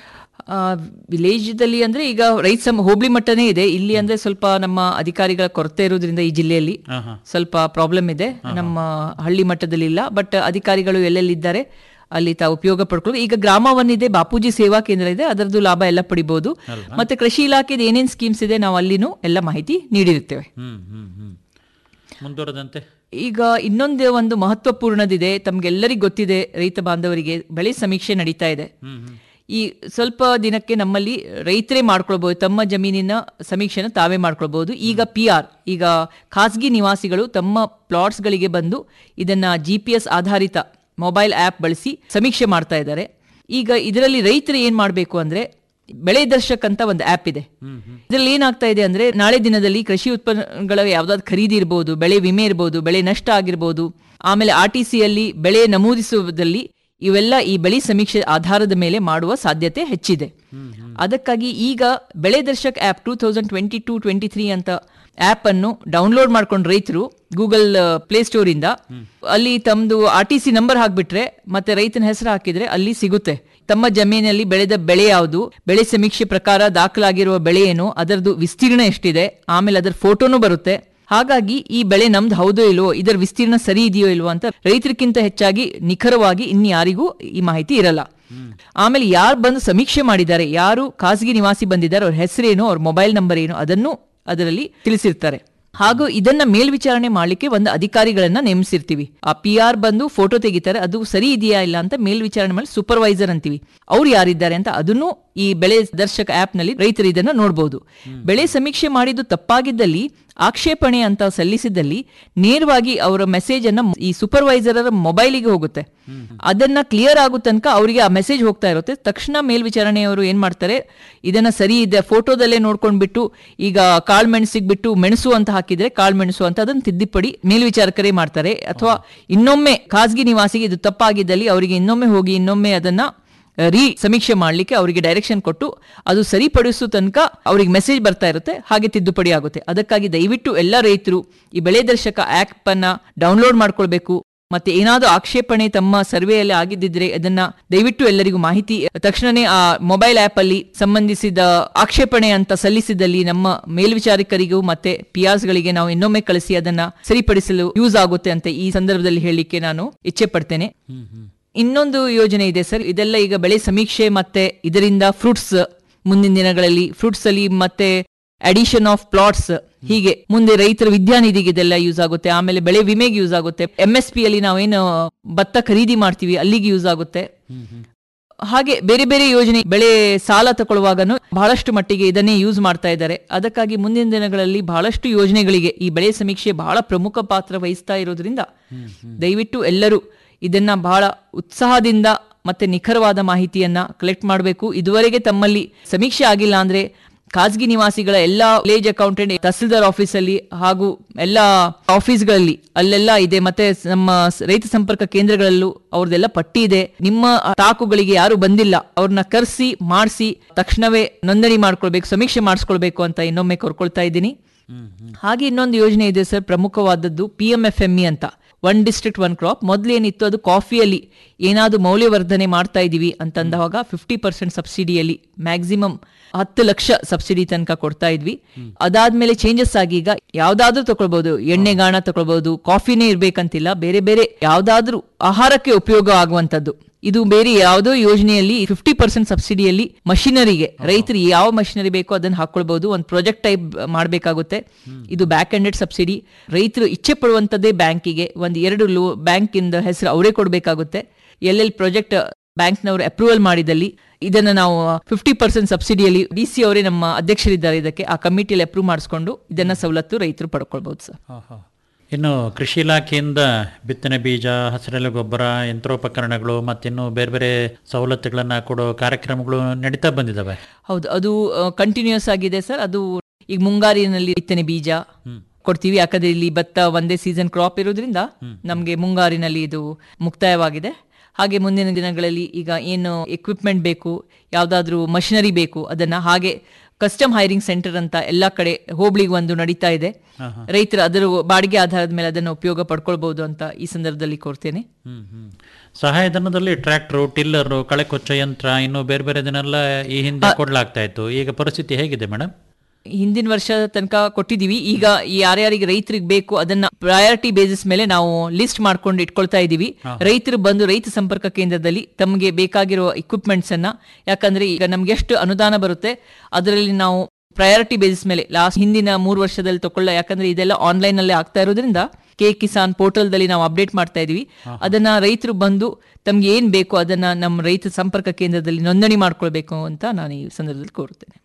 Speaker 15: ವಿಲೇಜ್ದಲ್ಲಿ ಅಂದ್ರೆ ಈಗ ರೈತ ಸಮ ಹೋಬಳಿ ಮಟ್ಟನೇ ಇದೆ ಇಲ್ಲಿ ಅಂದ್ರೆ ಸ್ವಲ್ಪ ನಮ್ಮ ಅಧಿಕಾರಿಗಳ ಕೊರತೆ ಇರೋದ್ರಿಂದ ಈ ಜಿಲ್ಲೆಯಲ್ಲಿ ಸ್ವಲ್ಪ ಪ್ರಾಬ್ಲಮ್ ಇದೆ ನಮ್ಮ ಹಳ್ಳಿ ಮಟ್ಟದಲ್ಲಿ ಇಲ್ಲ ಬಟ್ ಅಧಿಕಾರಿಗಳು ಎಲ್ಲೆಲ್ಲಿದ್ದಾರೆ ಅಲ್ಲಿ ತಾವು ಉಪಯೋಗ ಪಡ್ಕೊಳ್ಳೋದು ಈಗ ಗ್ರಾಮ ಒನ್ ಇದೆ ಬಾಪೂಜಿ ಸೇವಾ ಕೇಂದ್ರ ಇದೆ ಅದರದ್ದು ಲಾಭ ಎಲ್ಲ ಪಡಿಬಹುದು ಮತ್ತೆ ಕೃಷಿ ಇಲಾಖೆದ ಏನೇನ್ ಸ್ಕೀಮ್ಸ್ ಇದೆ ನಾವು ಅಲ್ಲಿನೂ ಎಲ್ಲ ಮಾಹಿತಿ ನೀಡಿರುತ್ತೇವೆ
Speaker 14: ಹ್ಮ್ ಹ್ಮ್ ಹ್ಮ್ ಮುಂದುವರೆದಂತೆ
Speaker 15: ಈಗ ಇನ್ನೊಂದು ಒಂದು ಮಹತ್ವಪೂರ್ಣದಿದೆ ತಮ್ಗೆಲ್ಲರಿಗೂ ಗೊತ್ತಿದೆ ರೈತ ಬಾಂಧವರಿಗೆ ಬೆಳೆ ಸಮೀಕ್ಷೆ ನಡೀತಾ ಇದೆ ಈ ಸ್ವಲ್ಪ ದಿನಕ್ಕೆ ನಮ್ಮಲ್ಲಿ ರೈತರೇ ಮಾಡ್ಕೊಳ್ಬಹುದು ತಮ್ಮ ಜಮೀನಿನ ಸಮೀಕ್ಷೆನ ತಾವೇ ಮಾಡ್ಕೊಳ್ಬಹುದು ಈಗ ಪಿ ಆರ್ ಈಗ ಖಾಸಗಿ ನಿವಾಸಿಗಳು ತಮ್ಮ ಪ್ಲಾಟ್ಸ್ಗಳಿಗೆ ಬಂದು ಇದನ್ನ ಜಿ ಪಿ ಎಸ್ ಆಧಾರಿತ ಮೊಬೈಲ್ ಆ್ಯಪ್ ಬಳಸಿ ಸಮೀಕ್ಷೆ ಮಾಡ್ತಾ ಇದ್ದಾರೆ ಈಗ ಇದರಲ್ಲಿ ರೈತರು ಏನ್ ಮಾಡಬೇಕು ಅಂದ್ರೆ ಬೆಳೆ ದರ್ಶಕ್ ಅಂತ ಒಂದು ಆ್ಯಪ್ ಇದೆ ಇದರಲ್ಲಿ ಏನಾಗ್ತಾ ಇದೆ ಅಂದ್ರೆ ನಾಳೆ ದಿನದಲ್ಲಿ ಕೃಷಿ ಉತ್ಪನ್ನಗಳ ಯಾವ್ದಾದ್ರು ಖರೀದಿ ಇರ್ಬೋದು ಬೆಳೆ ವಿಮೆ ಇರ್ಬೋದು ಬೆಳೆ ನಷ್ಟ ಆಗಿರ್ಬೋದು ಆಮೇಲೆ ಆರ್ ಟಿ ಸಿಯಲ್ಲಿ ಬೆಳೆ ನಮೂದಿಸುವುದಲ್ಲಿ ಇವೆಲ್ಲ ಈ ಬೆಳೆ ಸಮೀಕ್ಷೆ ಆಧಾರದ ಮೇಲೆ ಮಾಡುವ ಸಾಧ್ಯತೆ ಹೆಚ್ಚಿದೆ ಅದಕ್ಕಾಗಿ ಈಗ Bele Darshak app two thousand twenty two twenty three ಅಂತ ಆ್ಯಪ್ ಅನ್ನು ಡೌನ್ಲೋಡ್ ಮಾಡ್ಕೊಂಡು ರೈತರು ಗೂಗಲ್ ಪ್ಲೇಸ್ಟೋರ್ ಇಂದ ಅಲ್ಲಿ ತಮ್ಮದು ಆರ್ ಟಿ ಸಿ ನಂಬರ್ ಹಾಕ್ಬಿಟ್ರೆ ಮತ್ತೆ ರೈತನ ಹೆಸರು ಹಾಕಿದ್ರೆ ಅಲ್ಲಿ ಸಿಗುತ್ತೆ ತಮ್ಮ ಜಮೀನಲ್ಲಿ ಬೆಳೆದ ಬೆಳೆ ಯಾವುದು ಬೆಳೆ ಸಮೀಕ್ಷೆ ಪ್ರಕಾರ ದಾಖಲಾಗಿರುವ ಬೆಳೆ ಏನು ಅದರದ್ದು ವಿಸ್ತೀರ್ಣ ಎಷ್ಟಿದೆ ಆಮೇಲೆ ಅದರ ಫೋಟೋನು ಬರುತ್ತೆ ಹಾಗಾಗಿ ಈ ಬೆಳೆ ನಮ್ದು ಹೌದೋ ಇಲ್ವೋ ಇದರ ವಿಸ್ತೀರ್ಣ ಸರಿ ಇದೆಯೋ ಇಲ್ವೋ ಅಂತ ರೈತರಿಗಿಂತ ಹೆಚ್ಚಾಗಿ ನಿಖರವಾಗಿ ಇನ್ಯಾರಿಗೂ ಈ ಮಾಹಿತಿ ಇರಲ್ಲ ಆಮೇಲೆ ಯಾರು ಬಂದು ಸಮೀಕ್ಷೆ ಮಾಡಿದ್ದಾರೆ ಯಾರು ಖಾಸಗಿ ನಿವಾಸಿ ಬಂದಿದ್ದಾರೆ ಅವ್ರ ಹೆಸರೇನು ಅವ್ರ ಮೊಬೈಲ್ ನಂಬರ್ ಏನು ಅದನ್ನು ಅದರಲ್ಲಿ ತಿಳಿಸಿರ್ತಾರೆ ಹಾಗೂ ಇದನ್ನ ಮೇಲ್ವಿಚಾರಣೆ ಮಾಡ್ಲಿಕ್ಕೆ ಒಂದು ಅಧಿಕಾರಿಗಳನ್ನ ನೇಮಿಸಿರ್ತೀವಿ ಆ ಪಿ ಆರ್ ಬಂದು ಫೋಟೋ ತೆಗಿತಾರೆ ಅದು ಸರಿ ಇದೆಯಾ ಇಲ್ಲ ಅಂತ ಮೇಲ್ವಿಚಾರಣೆ ಮಾಡಿ ಸೂಪರ್ವೈಸರ್ ಅಂತೀವಿ ಅವ್ರು ಯಾರಿದ್ದಾರೆ ಅಂತ ಅದನ್ನು ಈ ಬೆಳೆ ದರ್ಶಕ ಆಪ್ ನಲ್ಲಿ ರೈತರು ಇದನ್ನ ನೋಡಬಹುದು ಬೆಳೆ ಸಮೀಕ್ಷೆ ಮಾಡಿದ್ದು ತಪ್ಪಾಗಿದ್ದಲ್ಲಿ ಆಕ್ಷೇಪಣೆ ಅಂತ ಸಲ್ಲಿಸಿದಲ್ಲಿ ನೇರವಾಗಿ ಅವರ ಮೆಸೇಜ್ ಅನ್ನ ಈ ಸೂಪರ್ವೈಸರ್ ಮೊಬೈಲಿಗೆ ಹೋಗುತ್ತೆ ಅದನ್ನ ಕ್ಲಿಯರ್ ಆಗೋ ತನಕ ಅವರಿಗೆ ಆ ಮೆಸೇಜ್ ಹೋಗ್ತಾ ಇರುತ್ತೆ ತಕ್ಷಣ ಮೇಲ್ವಿಚಾರಣೆಯವರು ಏನ್ ಮಾಡ್ತಾರೆ ಇದನ್ನ ಸರಿ ಇದೆ ಫೋಟೋದಲ್ಲೇ ನೋಡ್ಕೊಂಡ್ಬಿಟ್ಟು ಈಗ ಕಾಳು ಮೆಣಸಿಗೆ ಬಿಟ್ಟು ಮೆಣಸು ಅಂತ ಹಾಕಿದ್ರೆ ಕಾಳು ಮೆಣಸು ಅಂತ ಅದನ್ನ ತಿದ್ದುಪಡಿ ಮೇಲ್ವಿಚಾರಕರೇ ಮಾಡ್ತಾರೆ ಅಥವಾ ಇನ್ನೊಮ್ಮೆ ಖಾಸಗಿ ನಿವಾಸಿಗೆ ಇದು ತಪ್ಪಾಗಿದ್ದಲ್ಲಿ ಅವರಿಗೆ ಇನ್ನೊಮ್ಮೆ ಹೋಗಿ ಇನ್ನೊಮ್ಮೆ ಅದನ್ನ ರೀ ಸಮೀಕ್ಷೆ ಮಾಡಲಿಕ್ಕೆ ಅವರಿಗೆ ಡೈರೆಕ್ಷನ್ ಕೊಟ್ಟು ಅದು ಸರಿಪಡಿಸೋ ತನಕ ಅವ್ರಿಗೆ ಮೆಸೇಜ್ ಬರ್ತಾ ಇರುತ್ತೆ ಹಾಗೆ ತಿದ್ದುಪಡಿ ಆಗುತ್ತೆ ಅದಕ್ಕಾಗಿ ದಯವಿಟ್ಟು ಎಲ್ಲ ರೈತರು ಈ ಬೆಳೆ ದರ್ಶಕ ಆ್ಯಪ್ ಅನ್ನ ಡೌನ್ಲೋಡ್ ಮಾಡ್ಕೊಳ್ಬೇಕು ಮತ್ತೆ ಏನಾದರೂ ಆಕ್ಷೇಪಣೆ ತಮ್ಮ ಸರ್ವೆಯಲ್ಲಿ ಆಗಿದ್ದಿದ್ರೆ ಅದನ್ನ ದಯವಿಟ್ಟು ಎಲ್ಲರಿಗೂ ಮಾಹಿತಿ ತಕ್ಷಣನೇ ಆ ಮೊಬೈಲ್ ಆಪ್ ಅಲ್ಲಿ ಸಂಬಂಧಿಸಿದ ಆಕ್ಷೇಪಣೆ ಅಂತ ಸಲ್ಲಿಸಿದಲ್ಲಿ ನಮ್ಮ ಮೇಲ್ವಿಚಾರಕರಿಗೂ ಮತ್ತೆ ಪಿಯಾರ್ಸ್ ಗಳಿಗೆ ನಾವು ಇನ್ನೊಮ್ಮೆ ಕಳಿಸಿ ಅದನ್ನ ಸರಿಪಡಿಸಲು ಯೂಸ್ ಆಗುತ್ತೆ ಅಂತ ಈ ಸಂದರ್ಭದಲ್ಲಿ ಹೇಳಲಿಕ್ಕೆ ನಾನು ಇಚ್ಛೆ ಪಡ್ತೇನೆ ಇನ್ನೊಂದು ಯೋಜನೆ ಇದೆ ಸರ್ ಇದೆಲ್ಲ ಈಗ ಬೆಳೆ ಸಮೀಕ್ಷೆ ಮತ್ತೆ ಇದರಿಂದ ಫ್ರೂಟ್ಸ್ ಮುಂದಿನ ದಿನಗಳಲ್ಲಿ ಫ್ರೂಟ್ಸ್ ಅಲ್ಲಿ ಮತ್ತೆ ಅಡಿಷನ್ ಆಫ್ ಪ್ಲಾಟ್ಸ್ ಹೀಗೆ ಮುಂದೆ ರೈತರ ವಿದ್ಯಾನಿಧಿಗೆ ಇದೆಲ್ಲ ಯೂಸ್ ಆಗುತ್ತೆ ಆಮೇಲೆ ಬೆಳೆ ವಿಮೆಗೆ ಯೂಸ್ ಆಗುತ್ತೆ ಎಂ ಎಸ್ ಪಿ ಅಲ್ಲಿ ನಾವೇನು ಭತ್ತ ಖರೀದಿ ಮಾಡ್ತೀವಿ ಅಲ್ಲಿಗೆ ಯೂಸ್ ಆಗುತ್ತೆ ಹಾಗೆ ಬೇರೆ ಬೇರೆ ಯೋಜನೆ ಬೆಳೆ ಸಾಲ ತಗೊಳ್ಳುವಾಗನು ಬಹಳಷ್ಟು ಮಟ್ಟಿಗೆ ಇದನ್ನೇ ಯೂಸ್ ಮಾಡ್ತಾ ಇದ್ದಾರೆ ಅದಕ್ಕಾಗಿ ಮುಂದಿನ ದಿನಗಳಲ್ಲಿ ಬಹಳಷ್ಟು ಯೋಜನೆಗಳಿಗೆ ಈ ಬೆಳೆ ಸಮೀಕ್ಷೆ ಬಹಳ ಪ್ರಮುಖ ಪಾತ್ರ ವಹಿಸ್ತಾ ಇರೋದ್ರಿಂದ ದಯವಿಟ್ಟು ಎಲ್ಲರೂ ಇದನ್ನ ಬಹಳ ಉತ್ಸಾಹದಿಂದ ಮತ್ತೆ ನಿಖರವಾದ ಮಾಹಿತಿಯನ್ನ ಕಲೆಕ್ಟ್ ಮಾಡಬೇಕು ಇದುವರೆಗೆ ತಮ್ಮಲ್ಲಿ ಸಮೀಕ್ಷೆ ಆಗಿಲ್ಲ ಅಂದ್ರೆ ಖಾಸಗಿ ನಿವಾಸಿಗಳ ಎಲ್ಲಾ ವಿಲೇಜ್ ಅಕೌಂಟೆಂಟ್ ತಹಸೀಲ್ದಾರ್ ಆಫೀಸಲ್ಲಿ ಹಾಗೂ ಎಲ್ಲ ಆಫೀಸ್ಗಳಲ್ಲಿ ಅಲ್ಲೆಲ್ಲ ಇದೆ ಮತ್ತೆ ನಮ್ಮ ಸ- ರೈತ ಸಂಪರ್ಕ ಕೇಂದ್ರಗಳಲ್ಲೂ ಅವ್ರದ್ದೆಲ್ಲ ಪಟ್ಟಿ ಇದೆ ನಿಮ್ಮ ತಾಕುಗಳಿಗೆ ಯಾರು ಬಂದಿಲ್ಲ ಅವ್ರನ್ನ ಕರೆಸಿ ಮಾಡಿಸಿ ತಕ್ಷಣವೇ ನೋಂದಣಿ ಮಾಡ್ಕೊಳ್ಬೇಕು ಸಮೀಕ್ಷೆ ಮಾಡಿಸ್ಕೊಳ್ಬೇಕು ಅಂತ ಇನ್ನೊಮ್ಮೆ ಕೋರ್ಕೊಳ್ತಾ ಇದ್ದೀನಿ ಹಾಗೆ ಇನ್ನೊಂದು ಯೋಜನೆ ಇದೆ ಸರ್ ಪ್ರಮುಖವಾದದ್ದು P M F M E ಅಂತ ಒನ್ ಡಿಸ್ಟ್ರಿಕ್ಟ್ ಒನ್ ಕ್ರಾಪ್ ಮೊದಲೇನಿತ್ತು ಅದು ಕಾಫಿಯಲ್ಲಿ ಏನಾದ್ರು ಮೌಲ್ಯವರ್ಧನೆ ಮಾಡ್ತಾ ಇದೀವಿ ಅಂತಂದಾಗ ಫಿಫ್ಟಿ ಪರ್ಸೆಂಟ್ ಸಬ್ಸಿಡಿಯಲ್ಲಿ ಮ್ಯಾಕ್ಸಿಮಮ್ ಹತ್ತು ಲಕ್ಷ ಸಬ್ಸಿಡಿ ತನಕ ಕೊಡ್ತಾ ಇದ್ವಿ ಅದಾದ್ಮೇಲೆ ಚೇಂಜಸ್ ಆಗಿ ಈಗ ಯಾವ್ದಾದ್ರೂ ತಗೊಳ್ಬಹುದು ಎಣ್ಣೆಗಾಣ ತಗೊಳ್ಬಹುದು ಕಾಫಿನೇ ಇರ್ಬೇಕಂತಿಲ್ಲ ಬೇರೆ ಬೇರೆ ಯಾವ್ದಾದ್ರೂ ಆಹಾರಕ್ಕೆ ಉಪಯೋಗ ಆಗುವಂತದ್ದು ಇದು ಬೇರೆ ಯಾವುದೋ ಯೋಜನೆಯಲ್ಲಿ ಫಿಫ್ಟಿ ಪರ್ಸೆಂಟ್ ಸಬ್ಸಿಡಿಯಲ್ಲಿ ಮಷಿನರಿಗೆ ರೈತರಿಗೆ ಯಾವ ಮಷಿನರಿ ಬೇಕೋ ಅದನ್ನ ಹಾಕೊಳ್ಬಹುದು ಒಂದು ಪ್ರಾಜೆಕ್ಟ್ ಟೈಪ್ ಮಾಡಬೇಕಾಗುತ್ತೆ ಇದು ಬ್ಯಾಕ್ ಹ್ಯಾಂಡೆಡ್ ಸಬ್ಸಿಡಿ ರೈತರು ಇಚ್ಛೆ ಪಡುವಂತದ್ದೇ ಬ್ಯಾಂಕಿಗೆ ಒಂದು ಎರಡು ಲೋ ಬ್ಯಾಂಕ್ ಇಂದ ಹೆಸರು ಅವರೇ ಕೊಡಬೇಕಾಗುತ್ತೆ ಎಲ್ಲೆಲ್ಲಿ ಪ್ರಾಜೆಕ್ಟ್ ಬ್ಯಾಂಕ್ನವರು ಅಪ್ರೂವಲ್ ಮಾಡಿದಲ್ಲಿ ಇದನ್ನ ನಾವು ಫಿಫ್ಟಿ ಪರ್ಸೆಂಟ್ ಸಬ್ಸಿಡಿಯಲ್ಲಿ ಡಿ ಸಿ ಅವರೇ ನಮ್ಮ ಅಧ್ಯಕ್ಷರಿದ್ದಾರೆ ಇದಕ್ಕೆ ಆ ಕಮಿಟಿಯಲ್ಲಿ ಅಪ್ರೂವ್ ಮಾಡಿಸ್ಕೊಂಡು ಇದನ್ನ ಸವಲತ್ತು ರೈತರು ಪಡ್ಕೊಳ್ಬಹುದು ಸರ್
Speaker 14: ಇನ್ನು ಕೃಷಿ ಇಲಾಖೆಯಿಂದ ಬಿತ್ತನೆ ಬೀಜ ಹಸಿರೆಲೆ ಗೊಬ್ಬರ ಯಂತ್ರೋಪಕರಣಗಳು ಮತ್ತಿನ್ನು ಬೇರೆ ಬೇರೆ ಸವಲತ್ತುಗಳನ್ನು ಕೊಡೋ ಕಾರ್ಯಕ್ರಮಗಳು ನಡೀತಾ ಬಂದಿದ್ದಾವೆ
Speaker 15: ಹೌದು ಅದು ಕಂಟಿನ್ಯೂಸ್ ಆಗಿದೆ ಸರ್ ಅದು ಈಗ ಮುಂಗಾರಿನಲ್ಲಿ ಬಿತ್ತನೆ ಬೀಜ ಕೊಡ್ತೀವಿ ಯಾಕಂದ್ರೆ ಇಲ್ಲಿ ಭತ್ತ ಒಂದೇ ಸೀಸನ್ ಕ್ರಾಪ್ ಇರೋದ್ರಿಂದ ನಮಗೆ ಮುಂಗಾರಿನಲ್ಲಿ ಇದು ಮುಕ್ತಾಯವಾಗಿದೆ ಹಾಗೆ ಮುಂದಿನ ದಿನಗಳಲ್ಲಿ ಈಗ ಏನು ಎಕ್ವಿಪ್ಮೆಂಟ್ ಬೇಕು ಯಾವುದಾದ್ರೂ ಮಷಿನರಿ ಬೇಕು ಅದನ್ನ ಹಾಗೆ ಕಸ್ಟಮ್ ಹೈರಿಂಗ್ ಸೆಂಟರ್ ಅಂತ ಎಲ್ಲ ಕಡೆ ಹೋಬಳಿಗೆ ಒಂದು ನಡೀತಾ ಇದೆ ರೈತರು ಅದರ ಬಾಡಿಗೆ ಆಧಾರದ ಮೇಲೆ ಅದನ್ನು ಉಪಯೋಗ ಪಡ್ಕೊಳ್ಬಹುದು ಅಂತ ಈ ಸಂದರ್ಭದಲ್ಲಿ ಕೋರ್ತೇನೆ
Speaker 14: ಸಹಾಯಧನದಲ್ಲಿ ಟ್ರ್ಯಾಕ್ಟರ್ ಟಿಲ್ಲರ್ ಕಳೆ ಕೊಚ್ಚ ಯಂತ್ರ ಇನ್ನು ಬೇರೆ ಬೇರೆ ಇದನ್ನೆಲ್ಲ ಈ ಹಿಂದೆ ಕೊಡ್ಲಾಗ್ತಾ ಇತ್ತು ಈಗ ಪರಿಸ್ಥಿತಿ ಹೇಗಿದೆ ಮೇಡಮ್
Speaker 15: ಹಿಂದಿನ ವರ್ಷ ತನಕ ಕೊಟ್ಟಿದೀವಿ ಈಗ ಯಾರ್ಯಾರಿಗೆ ರೈತರಿಗೆ ಬೇಕು ಅದನ್ನ ಪ್ರಯಾರಿಟಿ ಬೇಸಿಸ್ ಮೇಲೆ ನಾವು ಲಿಸ್ಟ್ ಮಾಡ್ಕೊಂಡು ಇಟ್ಕೊಳ್ತಾ ಇದೀವಿ ರೈತರು ಬಂದು ರೈತ ಸಂಪರ್ಕ ಕೇಂದ್ರದಲ್ಲಿ ತಮಗೆ ಬೇಕಾಗಿರೋ ಇಕ್ವಿಪ್ಮೆಂಟ್ಸ್ ಅನ್ನ ಯಾಕಂದ್ರೆ ಈಗ ನಮ್ಗೆ ಎಷ್ಟು ಅನುದಾನ ಬರುತ್ತೆ ಅದರಲ್ಲಿ ನಾವು ಪ್ರಯಾರಿಟಿ ಬೇಸಿಸ್ ಮೇಲೆ ಲಾಸ್ಟ್ ಹಿಂದಿನ ಮೂರು ವರ್ಷದಲ್ಲಿ ತಕೊಳ್ಳ ಯಾಕಂದ್ರೆ ಇದೆಲ್ಲ ಆನ್ಲೈನ್ ಅಲ್ಲೇ ಆಗ್ತಾ ಇರೋದ್ರಿಂದ ಕೆ ಕಿಸಾನ್ ಪೋರ್ಟಲ್ದಲ್ಲಿ ನಾವು ಅಪ್ಡೇಟ್ ಮಾಡ್ತಾ ಇದೀವಿ ಅದನ್ನ ರೈತರು ಬಂದು ತಮ್ಗೆ ಏನ್ ಬೇಕು ಅದನ್ನ ನಮ್ಮ ರೈತ ಸಂಪರ್ಕ ಕೇಂದ್ರದಲ್ಲಿ ನೋಂದಣಿ ಮಾಡ್ಕೊಳ್ಬೇಕು ಅಂತ ನಾನು ಈ ಸಂದರ್ಭದಲ್ಲಿ ಕೋರುತ್ತೇನೆ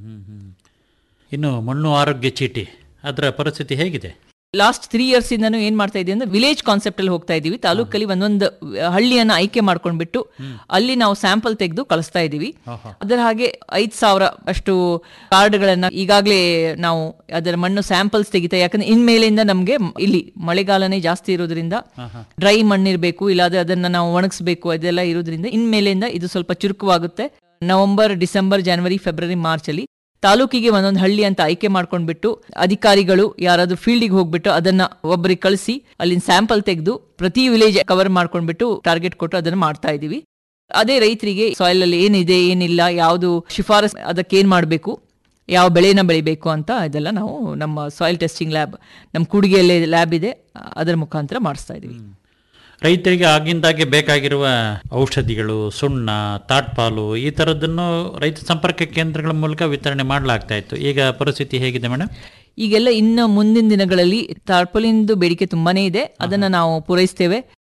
Speaker 14: ಇನ್ನು ಮಣ್ಣು ಆರೋಗ್ಯ ಚೀಟಿ ಅದರ ಪರಿಸ್ಥಿತಿ ಹೇಗಿದೆ
Speaker 15: ಲಾಸ್ಟ್ ತ್ರೀ ಇಯರ್ಸ್ ಇಂದನೂ ಏನ್ ಮಾಡ್ತಾ ಇದೀವಿ ಅಂದ್ರೆ ವಿಲೇಜ್ ಕಾನ್ಸೆಪ್ಟ್ ಅಲ್ಲಿ ಹೋಗ್ತಾ ಇದೀವಿ ತಾಲೂಕಲ್ಲಿ ಒಂದೊಂದು ಹಳ್ಳಿಯನ್ನ ಆಯ್ಕೆ ಮಾಡ್ಕೊಂಡ್ಬಿಟ್ಟು ಅಲ್ಲಿ ನಾವು ಸ್ಯಾಂಪಲ್ ತೆಗೆದು ಕಳಿಸ್ತಾ ಇದೀವಿ ಅದರ ಹಾಗೆ ಐದ್ ಸಾವಿರ ಅಷ್ಟು ಕಾರ್ಡ್ಗಳನ್ನ ಈಗಾಗಲೇ ನಾವು ಅದರ ಮಣ್ಣು ಸ್ಯಾಂಪಲ್ಸ್ ತೆಗಿತಾ ಯಾಕಂದ್ರೆ ಇನ್ಮೇಲಿಂದ ನಮ್ಗೆ ಮ್- ಇಲ್ಲಿ ಮಳೆಗಾಲನೇ ಜಾಸ್ತಿ ಇರೋದ್ರಿಂದ ಡ್ರೈ ಮಣ್ಣಿರ್ಬೇಕು ಇಲ್ಲಾದ್ರೆ ಅದನ್ನ ನಾವು ಒಣಗಿಸ್ಬೇಕು ಅದೆಲ್ಲ ಇರೋದ್ರಿಂದ ಇನ್ಮೇಲಿಂದ ಇದು ಸ್ವಲ್ಪ ಚುರುಕವಾಗುತ್ತೆ ನವೆಂಬರ್ ಡಿಸೆಂಬರ್ ಜನವರಿ ಫೆಬ್ರವರಿ ಮಾರ್ಚ್ ಅಲ್ಲಿ ತಾಲೂಕಿಗೆ ಒಂದೊಂದು ಹಳ್ಳಿ ಅಂತ ಆಯ್ಕೆ ಮಾಡ್ಕೊಂಡ್ಬಿಟ್ಟು ಅಧಿಕಾರಿಗಳು ಯಾರಾದ್ರೂ ಫೀಲ್ಡಿಗೆ ಹೋಗ್ಬಿಟ್ಟು ಅದನ್ನ ಒಬ್ಬರಿಗೆ ಕಳಿಸಿ ಅಲ್ಲಿನ ಸ್ಯಾಂಪಲ್ ತೆಗೆದು ಪ್ರತಿ ವಿಲೇಜ್ ಕವರ್ ಮಾಡ್ಕೊಂಡ್ಬಿಟ್ಟು ಟಾರ್ಗೆಟ್ ಕೊಟ್ಟು ಅದನ್ನ ಮಾಡ್ತಾ ಇದೀವಿ ಅದೇ ರೈತರಿಗೆ ಸಾಯಿಲ್ ಅಲ್ಲಿ ಏನಿದೆ ಏನಿಲ್ಲ ಯಾವುದು ಶಿಫಾರಸ್ ಅದಕ್ಕೆ ಏನ್ ಮಾಡಬೇಕು ಯಾವ ಬೆಳೆನ ಬೆಳಿಬೇಕು ಅಂತ ಇದೆಲ್ಲ ನಾವು ನಮ್ಮ ಸಾಯಿಲ್ ಟೆಸ್ಟಿಂಗ್ ಲ್ಯಾಬ್ ನಮ್ಮ ಕೂಡಿಗೆಯಲ್ಲೇ ಲ್ಯಾಬ್ ಇದೆ ಅದರ ಮುಖಾಂತರ ಮಾಡಿಸ್ತಾ ಇದೀವಿ
Speaker 14: ರೈತರಿಗೆ ಆಗಿಂದಾಗೆ ಬೇಕಾಗಿರುವ ಔಷಧಿಗಳು ಸುಣ್ಣ ತಾಟ್ಪಾಲು ಈ ಥರದ್ದನ್ನು ರೈತ ಸಂಪರ್ಕ ಕೇಂದ್ರಗಳ ಮೂಲಕ ವಿತರಣೆ ಮಾಡಲಾಗ್ತಾ ಇತ್ತು ಈಗ ಪರಿಸ್ಥಿತಿ ಹೇಗಿದೆ ಮೇಡಮ್
Speaker 15: ಈಗೆಲ್ಲ ಇನ್ನು ಮುಂದಿನ ದಿನಗಳಲ್ಲಿ ಟಾರ್ಪಲಿನ್ದು ಬೇಡಿಕೆ ತುಂಬಾನೇ ಇದೆ ಅದನ್ನ ನಾವು ಪೂರೈಸ್ತೇವೆ